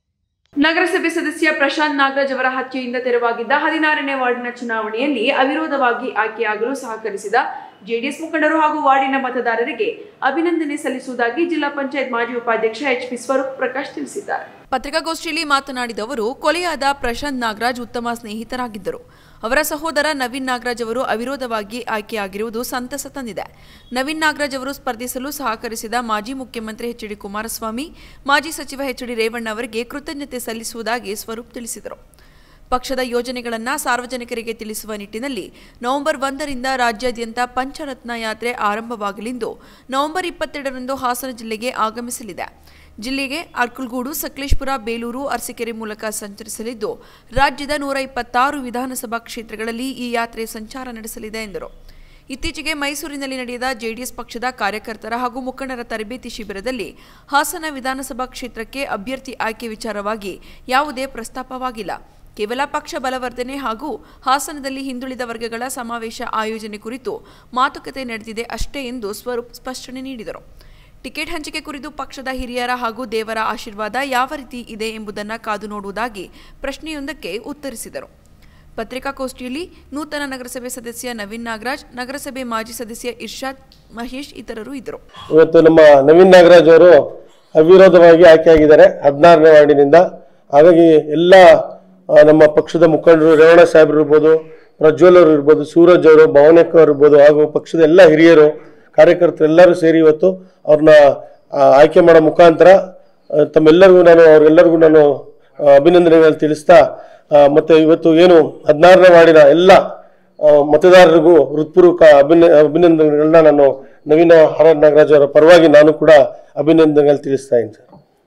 ನಗರಸಭೆ ಸದಸ್ಯ ಪ್ರಶಾಂತ್ ನಾಗರಾಜ್ ಅವರ ಹತ್ಯೆಯಿಂದ ತೆರವಾಗಿದ್ದ ಹದಿನಾರನೇ ವಾರ್ಡಿನ ಚುನಾವಣೆಯಲ್ಲಿ ಅವಿರೋಧವಾಗಿ ಆಯ್ಕೆಯಾಗಲು ಸಹಕರಿಸಿದ ಜೆಡಿಎಸ್ ಮುಖಂಡರು ಹಾಗೂ ವಾರ್ಡಿನ ಮತದಾರರಿಗೆ ಅಭಿನಂದನೆ ಸಲ್ಲಿಸುವುದಾಗಿ ಜಿಲ್ಲಾ ಪಂಚಾಯತ್ ಮಾಜಿ ಉಪಾಧ್ಯಕ್ಷ ಎಚ್ ಪಿ ಸ್ವರೂಪ್ ಪ್ರಕಾಶ್ ತಿಳಿಸಿದ್ದಾರೆ ಪತ್ರಿಕಾಗೋಷ್ಠಿಯಲ್ಲಿ ಮಾತನಾಡಿದ ಅವರು ಕೊಲೆಯಾದ ಪ್ರಶಾಂತ್ ನಾಗರಾಜ್ ಉತ್ತಮ ಸ್ನೇಹಿತರಾಗಿದ್ದರು ಅವರ ಸಹೋದರ ನವೀನ್ ನಾಗರಾಜ್ ಅವರು ಅವಿರೋಧವಾಗಿ ಆಯ್ಕೆಯಾಗಿರುವುದು ಸಂತಸ ತಂದಿದೆ ನವೀನ್ ನಾಗರಾಜ್ ಅವರು ಸ್ಪರ್ಧಿಸಲು ಸಹಕರಿಸಿದ ಮಾಜಿ ಮುಖ್ಯಮಂತ್ರಿ ಎಚ್ ಡಿ ಕುಮಾರಸ್ವಾಮಿ ಮಾಜಿ ಸಚಿವ ಎಚ್ ಡಿ ರೇವಣ್ಣ ಅವರಿಗೆ ಕೃತಜ್ಞತೆ ಸಲ್ಲಿಸುವುದಾಗಿ ಸ್ವರೂಪ್ ತಿಳಿಸಿದರು ಪಕ್ಷದ ಯೋಜನೆಗಳನ್ನು ಸಾರ್ವಜನಿಕರಿಗೆ ತಿಳಿಸುವ ನಿಟ್ಟಿನಲ್ಲಿ ನವೆಂಬರ್ ಒಂದರಿಂದ ರಾಜ್ಯಾದ್ಯಂತ ಪಂಚರತ್ನ ಯಾತ್ರೆ ಆರಂಭವಾಗಲಿದ್ದು ನವೆಂಬರ್ ಇಪ್ಪತ್ತೆರಡರಂದು ಹಾಸನ ಜಿಲ್ಲೆಗೆ ಆಗಮಿಸಲಿದೆ ಜಿಲ್ಲೆಗೆ ಅರ್ಕಲ್ಗೂಡು ಸಕಲೇಶ್ಪುರ ಬೇಲೂರು ಅರಸೀಕೆರೆ ಮೂಲಕ ಸಂಚರಿಸಲಿದ್ದು ರಾಜ್ಯದ ನೂರ ಇಪ್ಪತ್ತಾರು ವಿಧಾನಸಭಾ ಕ್ಷೇತ್ರಗಳಲ್ಲಿ ಈ ಯಾತ್ರೆ ಸಂಚಾರ ನಡೆಸಲಿದೆ ಎಂದರು ಇತ್ತೀಚೆಗೆ ಮೈಸೂರಿನಲ್ಲಿ ನಡೆದ ಜೆಡಿಎಸ್ ಪಕ್ಷದ ಕಾರ್ಯಕರ್ತರ ಹಾಗೂ ಮುಖಂಡರ ತರಬೇತಿ ಶಿಬಿರದಲ್ಲಿ ಹಾಸನ ವಿಧಾನಸಭಾ ಕ್ಷೇತ್ರಕ್ಕೆ ಅಭ್ಯರ್ಥಿ ಆಯ್ಕೆ ವಿಚಾರವಾಗಿ ಯಾವುದೇ ಪ್ರಸ್ತಾಪವಾಗಿಲ್ಲ ಕೇವಲ ಪಕ್ಷ ಬಲವರ್ಧನೆ ಹಾಗೂ ಹಾಸನದಲ್ಲಿ ಹಿಂದುಳಿದ ವರ್ಗಗಳ ಸಮಾವೇಶ ಆಯೋಜನೆ ಕುರಿತು ಮಾತುಕತೆ ನಡೆದಿದೆ ಅಷ್ಟೇ ಎಂದು ಸ್ವರೂಪ್ ಸ್ಪಷ್ಟನೆ ನೀಡಿದರು ಟಿಕೆಟ್ ಹಂಚಿಕೆ ಕುರಿತು ಪಕ್ಷದ ಹಿರಿಯರ ಹಾಗೂ ದೇವರ ಆಶೀರ್ವಾದ ಯಾವ ರೀತಿ ಇದೆ ಎಂಬುದನ್ನು ಕಾದು ನೋಡುವುದಾಗಿ ಪ್ರಶ್ನೆಯೊಂದಕ್ಕೆ ಉತ್ತರಿಸಿದರು ಪತ್ರಿಕಾಗೋಷ್ಠಿಯಲ್ಲಿ ನೂತನ ನಗರಸಭೆ ಸದಸ್ಯ ನವೀನ್ ನಾಗರಾಜ್ ನಗರಸಭೆ ಮಾಜಿ ಸದಸ್ಯ ಇರ್ಷಾದ್ ಮಹೇಶ್ ಇತರರು ಇದ್ದರು ಇವತ್ತು ನಮ್ಮ ನವೀನ್ ನಾಗರಾಜ್ ಅವರು ಅವಿರೋಧವಾಗಿ ಆಯ್ಕೆಯಾಗಿದ್ದಾರೆ ಹದಿನಾರನೇ ವಾರ್ಡಿನಿಂದ ಹಾಗಾಗಿ ಎಲ್ಲ ಆ, ನಮ್ಮ ಪಕ್ಷದ ಮುಖಂಡರು ರೇವಣ ಸಾಹೇಬ್ರು ಇರ್ಬೋದು ಪ್ರಜ್ವಲ್ ಅವರು ಇರ್ಬೋದು ಸೂರಜ್ ಅವರು ಭವನಕ್ಕ ಅವರು ಇರ್ಬೋದು ಹಾಗೂ ಪಕ್ಷದ ಎಲ್ಲ ಹಿರಿಯರು ಕಾರ್ಯಕರ್ತರು ಎಲ್ಲರೂ ಸೇರಿ ಇವತ್ತು ಅವ್ರನ್ನ ಆ, ಆಯ್ಕೆ ಮಾಡೋ ಮುಖಾಂತರ ಆ, ತಮ್ಮೆಲ್ಲರಿಗೂ ನಾನು ಅವ್ರಿಗೆಲ್ಲರಿಗೂ ನಾನು ಆ, ಅಭಿನಂದನೆಗಳನ್ನು ತಿಳಿಸ್ತಾ ಆ, ಮತ್ತೆ ಇವತ್ತು ಏನು ಹದಿನಾರನೇ ವಾರ್ಡಿನ ಎಲ್ಲ ಆ, ಮತದಾರರಿಗೂ ಹೃತ್ಪೂರ್ವಕ ಅಭಿನ ಅಭಿನಂದನೆಗಳನ್ನ ನಾನು ನವೀನ ಹರ ನಾಗರಾಜ್ ಅವರ ಪರವಾಗಿ ನಾನು ಕೂಡ ಅಭಿನಂದನೆಗಳು ತಿಳಿಸ್ತಾ ಇದ್ದೀನಿ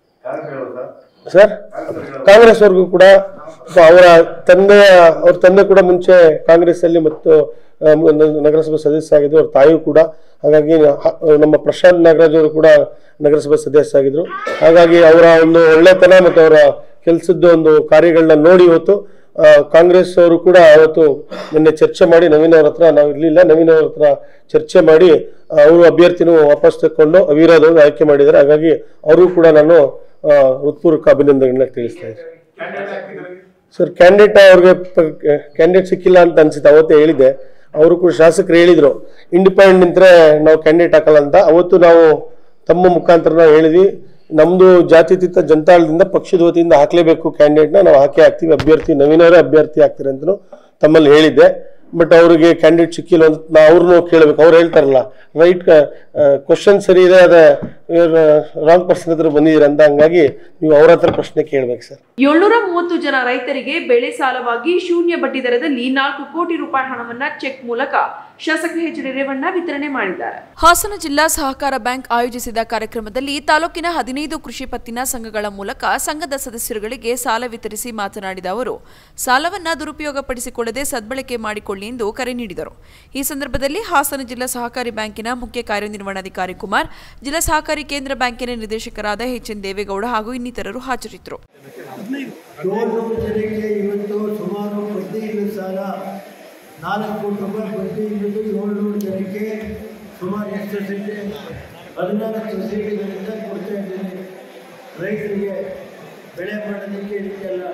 ಸರ್ ಕಾಂಗ್ರೆಸ್ ಅವ್ರಿಗೂ ಕೂಡ ಅವರ ತಂದೆ ಅವ್ರ ತಂದೆ ಕೂಡ ಮುಂಚೆ ಕಾಂಗ್ರೆಸ್ ಅಲ್ಲಿ ಮತ್ತು ಆ, ನ- ನಗರಸಭೆ ಸದಸ್ಯ ಆಗಿದ್ರು ಅವ್ರ ತಾಯಿಯೂ ಕೂಡ ಹಾಗಾಗಿ ಹ- ನಮ್ಮ ಪ್ರಶಾಂತ್ ನಾಗರಾಜ್ ಅವರು ಕೂಡ ನಗರಸಭೆ ಸದಸ್ಯ ಆಗಿದ್ರು ಹಾಗಾಗಿ ಅವರ ಒಂದು ಒಳ್ಳೆತನ ಮತ್ತು ಅವರ ಕೆಲಸದ ಒಂದು ಕಾರ್ಯಗಳನ್ನ ನೋಡಿ ಇವತ್ತು ಆ, ಕಾಂಗ್ರೆಸ್ ಅವರು ಕೂಡ ಅವತ್ತು ನಿನ್ನೆ ಚರ್ಚೆ ಮಾಡಿ ನವೀನ್ ಅವ್ರ ಹತ್ರ ನಾವು ಇರ್ಲಿಲ್ಲ ನವೀನ್ ಅವ್ರ ಹತ್ರ ಚರ್ಚೆ ಮಾಡಿ ಆ, ಅವರು ಅಭ್ಯರ್ಥಿನೂ ವಾಪಸ್ ತಕೊಂಡು ಅವಿರೋಧವಾಗಿ ಆಯ್ಕೆ ಮಾಡಿದ್ದಾರೆ ಹಾಗಾಗಿ ಅವರು ಕೂಡ ನಾನು ಆ, ಹೃತ್ಪೂರ್ವಕ ಅಭಿನಂದನೆಗಳನ್ನ ತಿಳಿಸ್ತಾ ಇದ್ದೀನಿ ಸರ್ ಕ್ಯಾಂಡಿಡೇಟ್ ಅವ್ರಿಗೆ ಕ್ಯಾಂಡಿಡೇಟ್ ಸಿಕ್ಕಿಲ್ಲ ಅಂತ ಅನ್ಸುತ್ತೆ ಅವತ್ತೇ ಹೇಳಿದೆ ಅವರು ಕೂಡ ಶಾಸಕರು ಹೇಳಿದ್ರು ಇಂಡಿಪೆಂಡೆಂಟ್ ನಿಂತ್ರೆ ನಾವು ಕ್ಯಾಂಡಿಡೇಟ್ ಹಾಕಲ್ಲ ಅಂತ ಅವತ್ತು ನಾವು ತಮ್ಮ ಮುಖಾಂತರ ನಾವು ಹೇಳಿದ್ವಿ ನಮ್ದು ಜಾತ್ಯತೀತ ಜನತಾಳದಿಂದ ಪಕ್ಷದ ವತಿಯಿಂದ ಹಾಕ್ಲೇಬೇಕು ಕ್ಯಾಂಡಿಡೇಟ್ನ ನಾವು ಹಾಕಿ ಹಾಕ್ತೀವಿ ಅಭ್ಯರ್ಥಿ ನವೀನವರೇ ಅಭ್ಯರ್ಥಿ ಆಗ್ತಾರೆ ಅಂತಲೂ ತಮ್ಮಲ್ಲಿ ಹೇಳಿದ್ದೆ ಬಟ್ ಅವರಿಗೆ ಕ್ಯಾಂಡಿಡೇಟ್ ಸಿಕ್ಕಿಲ್ಲ ಅಂತ ನಾವು ಅವ್ರನ್ನೂ ಕೇಳಬೇಕು ಅವ್ರು ಹೇಳ್ತಾರಲ್ಲ ರೈಟ್ ಕ್ವಶನ್ ಸರಿ ಇದೆ ಅದೇ ರಾಂಗ್ ಪರ್ಸನ್ ಹತ್ರ ಬಂದಿದ್ದೀರ ಅಂತ ಹಂಗಾಗಿ ನೀವು ಅವ್ರ ಹತ್ರ ಪ್ರಶ್ನೆ ಕೇಳ್ಬೇಕು ಸರ್ ಏಳ್ನೂರ ಮೂವತ್ತು ಜನ ರೈತರಿಗೆ ಬೆಳೆ ಸಾಲವಾಗಿ ಶೂನ್ಯ ಬಡ್ಡಿ ದರದಲ್ಲಿ ನಾಲ್ಕು ಕೋಟಿ ರೂಪಾಯಿ ಹಣವನ್ನ ಚೆಕ್ ಮೂಲಕ ಶಾಸಕ ಎಚ್ ಡಿ ರೇವಣ್ಣ ವಿತರಣೆ ಮಾಡಿದ್ದಾರೆ ಹಾಸನ ಜಿಲ್ಲಾ ಸಹಕಾರ ಬ್ಯಾಂಕ್ ಆಯೋಜಿಸಿದ ಕಾರ್ಯಕ್ರಮದಲ್ಲಿ ತಾಲೂಕಿನ ಹದಿನೈದು ಕೃಷಿ ಪತ್ತಿನ ಸಂಘಗಳ ಮೂಲಕ ಸಂಘದ ಸದಸ್ಯರುಗಳಿಗೆ ಸಾಲ ವಿತರಿಸಿ ಮಾತನಾಡಿದ ಅವರು ಸಾಲವನ್ನ ದುರುಪಯೋಗಪಡಿಸಿಕೊಳ್ಳದೆ ಸದ್ಬಳಕೆ ಮಾಡಿಕೊಳ್ಳಿ ಎಂದು ಕರೆ ನೀಡಿದರು ಈ ಸಂದರ್ಭದಲ್ಲಿ ಹಾಸನ ಜಿಲ್ಲಾ ಸಹಕಾರಿ ಬ್ಯಾಂಕಿನ ಮುಖ್ಯ ಕಾರ್ಯನಿರ್ವಹಣಾಧಿಕಾರಿ ಕುಮಾರ್ ಜಿಲ್ಲಾ ಸಹಕಾರಿ ಕೇಂದ್ರ ಬ್ಯಾಂಕಿನ ನಿರ್ದೇಶಕರಾದ ಎಚ್ ಎನ್ ದೇವೇಗೌಡ ಹಾಗೂ ಇನ್ನಿತರರು ಹಾಜರಿದ್ದರು ಏಳ್ನೂರು ಜನಕ್ಕೆ ಇವತ್ತು ಸುಮಾರು ಬಡ್ಡಿ ಇಲ್ಲದ ಸಾಲ ನಾಲ್ಕು ಕೋಟಿ ರೂಪಾಯಿ ಬಡ್ಡಿ ಇಲ್ಲದು ಏಳ್ನೂರು ಜನಕ್ಕೆ ಸುಮಾರು ಎಷ್ಟು ಸೊಸೈಟಿ ಹದಿನಾಲ್ಕು ಸೊಸೈಟಿಗಳಿಂದ ಕೊಡ್ತಾ ಇದ್ದೀನಿ ರೈತರಿಗೆ ಬೆಳೆ ಮಾಡೋದಕ್ಕೆ ಇದಕ್ಕೆಲ್ಲ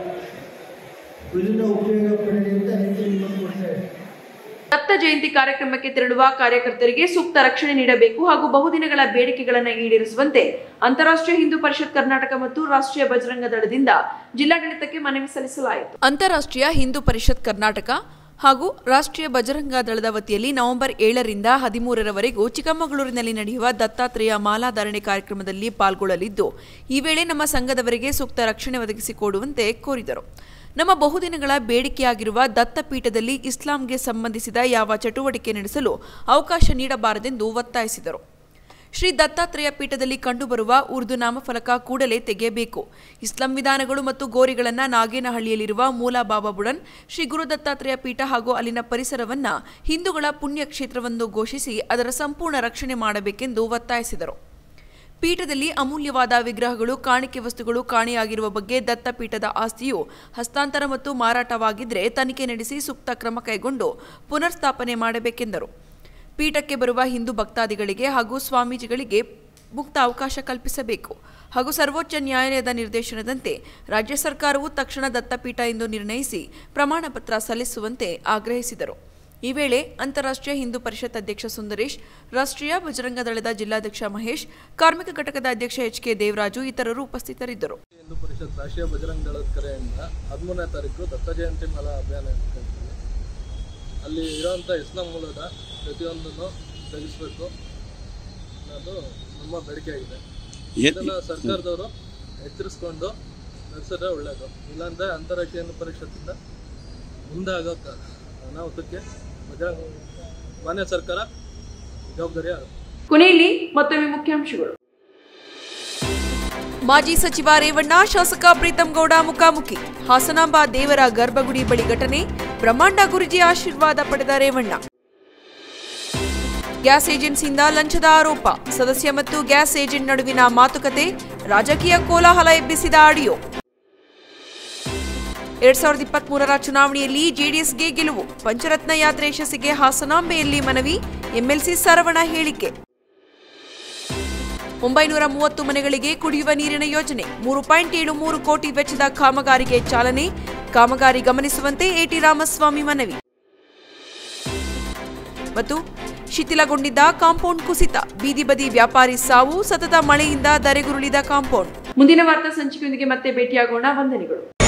ಇದನ್ನ ಉಪಯೋಗ ಪಡೆಯಲಿ ಅಂತ ರೈತರಿಗೆ ಕೊಡ್ತಾ ಇದ್ದೀನಿ ದತ್ತ ಜಯಂತಿ ಕಾರ್ಯಕ್ರಮಕ್ಕೆ ತೆರಳುವ ಕಾರ್ಯಕರ್ತರಿಗೆ ಸೂಕ್ತ ರಕ್ಷಣೆ ನೀಡಬೇಕು ಹಾಗೂ ಬಹುದಿನಗಳ ಬೇಡಿಕೆಗಳನ್ನು ಈಡೇರಿಸುವಂತೆ ಅಂತಾರಾಷ್ಟ್ರೀಯ ಹಿಂದೂ ಪರಿಷತ್ ಕರ್ನಾಟಕ ಮತ್ತು ರಾಷ್ಟ್ರೀಯ ಬಜರಂಗ ದಳದಿಂದ ಜಿಲ್ಲಾಡಳಿತಕ್ಕೆ ಮನವಿ ಸಲ್ಲಿಸಲಾಯಿತು ಅಂತಾರಾಷ್ಟ್ರೀಯ ಹಿಂದೂ ಪರಿಷತ್ ಕರ್ನಾಟಕ ಹಾಗೂ ರಾಷ್ಟ್ರೀಯ ಬಜರಂಗ ದಳದ ವತಿಯಲ್ಲಿ ನವೆಂಬರ್ ಏಳರಿಂದ ಹದಿಮೂರರವರೆಗೂ ಚಿಕ್ಕಮಗಳೂರಿನಲ್ಲಿ ನಡೆಯುವ ದತ್ತಾತ್ರೇಯ ಮಾಲಾಧಾರಣೆ ಕಾರ್ಯಕ್ರಮದಲ್ಲಿ ಪಾಲ್ಗೊಳ್ಳಲಿದ್ದು ಈ ವೇಳೆ ನಮ್ಮ ಸಂಘದವರಿಗೆ ಸೂಕ್ತ ರಕ್ಷಣೆ ಒದಗಿಸಿಕೊಡುವಂತೆ ಕೋರಿದರು ನಮ್ಮ ಬಹುದಿನಗಳ ಬೇಡಿಕೆಯಾಗಿರುವ ದತ್ತಪೀಠದಲ್ಲಿ ಇಸ್ಲಾಂಗೆ ಸಂಬಂಧಿಸಿದ ಯಾವ ಚಟುವಟಿಕೆ ನಡೆಸಲು ಅವಕಾಶ ನೀಡಬಾರದೆಂದು ಒತ್ತಾಯಿಸಿದರು ಶ್ರೀ ದತ್ತಾತ್ರೇಯ ಪೀಠದಲ್ಲಿ ಕಂಡುಬರುವ ಉರ್ದು ನಾಮಫಲಕ ಕೂಡಲೇ ತೆಗೆಯಬೇಕು ಇಸ್ಲಾಂ ವಿಧಾನಗಳು ಮತ್ತು ಗೋರಿಗಳನ್ನು ನಾಗೇನಹಳ್ಳಿಯಲ್ಲಿರುವ ಮೂಲ ಬಾಬಾ ಬುಡನ್ ಶ್ರೀ ಗುರು ದತ್ತಾತ್ರೇಯ ಪೀಠ ಹಾಗೂ ಅಲ್ಲಿನ ಪರಿಸರವನ್ನ ಹಿಂದೂಗಳ ಪುಣ್ಯ ಕ್ಷೇತ್ರವೆಂದು ಘೋಷಿಸಿ ಅದರ ಸಂಪೂರ್ಣ ರಕ್ಷಣೆ ಮಾಡಬೇಕೆಂದು ಒತ್ತಾಯಿಸಿದರು ಪೀಠದಲ್ಲಿ ಅಮೂಲ್ಯವಾದ ವಿಗ್ರಹಗಳು ಕಾಣಿಕೆ ವಸ್ತುಗಳು ಕಾಣೆಯಾಗಿರುವ ಬಗ್ಗೆ ದತ್ತಪೀಠದ ಆಸ್ತಿಯು ಹಸ್ತಾಂತರ ಮತ್ತು ಮಾರಾಟವಾಗಿದ್ದರೆ ತನಿಖೆ ನಡೆಸಿ ಸೂಕ್ತ ಕ್ರಮ ಕೈಗೊಂಡು ಪುನರ್ಸ್ಥಾಪನೆ ಮಾಡಬೇಕೆಂದರು ಪೀಠಕ್ಕೆ ಬರುವ ಹಿಂದೂ ಭಕ್ತಾದಿಗಳಿಗೆ ಹಾಗೂ ಸ್ವಾಮೀಜಿಗಳಿಗೆ ಮುಕ್ತ ಅವಕಾಶ ಕಲ್ಪಿಸಬೇಕು ಹಾಗೂ ಸರ್ವೋಚ್ಚ ನ್ಯಾಯಾಲಯದ ನಿರ್ದೇಶನದಂತೆ ರಾಜ್ಯ ಸರ್ಕಾರವು ತಕ್ಷಣ ದತ್ತಪೀಠ ಎಂದು ನಿರ್ಣಯಿಸಿ ಪ್ರಮಾಣ ಪತ್ರ ಸಲ್ಲಿಸುವಂತೆ ಆಗ್ರಹಿಸಿದರು ಈ ವೇಳೆ ಅಂತಾರಾಷ್ಟ್ರೀಯ ಹಿಂದೂ ಪರಿಷತ್ ಅಧ್ಯಕ್ಷ ಸುಂದರೇಶ್ ರಾಷ್ಟ್ರೀಯ ಬಜರಂಗ ದಳದ ಜಿಲ್ಲಾಧ್ಯಕ್ಷ ಮಹೇಶ್ ಕಾರ್ಮಿಕ ಘಟಕದ ಅಧ್ಯಕ್ಷ ಎಚ್ ಕೆ ದೇವರಾಜು ಇತರರು ಉಪಸ್ಥಿತರಿದ್ದರು ಹಿಂದೂ ಪರಿಷತ್ ರಾಷ್ಟ್ರೀಯ ಬಜರಂಗ ದಳದ ಕರೆಯಿಂದ ಹದಿಮೂರನೇ ತಾರೀಕು ದತ್ತ ಜಯಂತಿ ಮೇಳ ಅಭಿಯಾನ ಇಟ್ಕೊಂಡಿದ್ದೀವಿ ಅಲ್ಲಿ ಇರೋಂಥ ಇಸ್ಲಾಂ ಮೂಲದ ಪ್ರತಿಯೊಂದನ್ನು ತೆಗೆಸಬೇಕು ಅನ್ನೋದು ನಮ್ಮ ಬೇಡಿಕೆ ಆಗಿದೆ ಇದನ್ನು ಸರ್ಕಾರದವರು ಎಚ್ಚರಿಸ್ಕೊಂಡು ನಡೆಸಿದ್ರೆ ಒಳ್ಳೆಯದು ಇಲ್ಲಾಂದರೆ ಅಂತಾರಾಷ್ಟ್ರೀಯ ಹಿಂದೂ ಪರಿಷತ್ತಿಂದ ಮುಂದೆ ಆಗೋ ಕ- ಅನಾಹುತಕ್ಕೆ ಬಜರಂಗ ಮಾನ್ಯ ಸರ್ಕಾರ ಜವಾಬ್ದಾರಿ ಆಗುತ್ತೆ ಕೊನೆಯಲ್ಲಿ ಮತ್ತೊಮ್ಮೆ ಮುಖ್ಯಾಂಶಗಳು ಮಾಜಿ ಸಚಿವ ರೇವಣ್ಣ ಶಾಸಕ ಪ್ರೀತಂ ಗೌಡ ಮುಖಾಮುಖಿ ಹಾಸನಾಂಬ ದೇವರ ಗರ್ಭಗುಡಿ ಬಳಿ ಘಟನೆ ಬ್ರಹ್ಮಾಂಡ ಗುರುಜಿ ಆಶೀರ್ವಾದ ಪಡೆದ ರೇವಣ್ಣ ಗ್ಯಾಸ್ ಏಜೆನ್ಸಿಯಿಂದ ಲಂಚದ ಆರೋಪ ಸದಸ್ಯ ಮತ್ತು ಗ್ಯಾಸ್ ಏಜೆಂಟ್ ನಡುವಿನ ಮಾತುಕತೆ ರಾಜಕೀಯ ಕೋಲಾಹಲ ಎಬ್ಬಿಸಿದ ಆಡಿಯೋ ಎರಡ್ ಸಾವಿರದ ಇಪ್ಪತ್ಮೂರರ ಚುನಾವಣೆಯಲ್ಲಿ ಜೆಡಿಎಸ್ಗೆ ಗೆಲುವು ಪಂಚರತ್ನ ಯಾತ್ರೆ ಯಶಸ್ಸಿಗೆ ಹಾಸನಾಂಬೆಯಲ್ಲಿ ಮನವಿ ಎಂಎಲ್ಸಿ ಸರವಣ ಹೇಳಿಕೆ ಒಂಬೈನೂರ ಮೂವತ್ತು ಮನೆಗಳಿಗೆ ಕುಡಿಯುವ ನೀರಿನ ಯೋಜನೆ ಮೂರು ಪಾಯಿಂಟ್ ಏಳು ಮೂರು ಕೋಟಿ ವೆಚ್ಚದ ಕಾಮಗಾರಿಗೆ ಚಾಲನೆ ಕಾಮಗಾರಿ ಗಮನಿಸುವಂತೆ ಎಟಿ ರಾಮಸ್ವಾಮಿ ಮನವಿ ಮತ್ತು ಶಿಥಿಲಗೊಂಡಿದ್ದ ಕಾಂಪೌಂಡ್ ಕುಸಿತ ಬೀದಿ ಬದಿ ವ್ಯಾಪಾರಿ ಸಾವು ಸತತ ಮಳೆಯಿಂದ ಧರೆಗುರುಳಿದ ಕಾಂಪೌಂಡ್ ಮುಂದಿನ ವಾರ್ತಾ ಸಂಚಿಕೆಯೊಂದಿಗೆ ಮತ್ತೆ ಭೇಟಿಯಾಗೋಣ ವಂದನೆಗಳು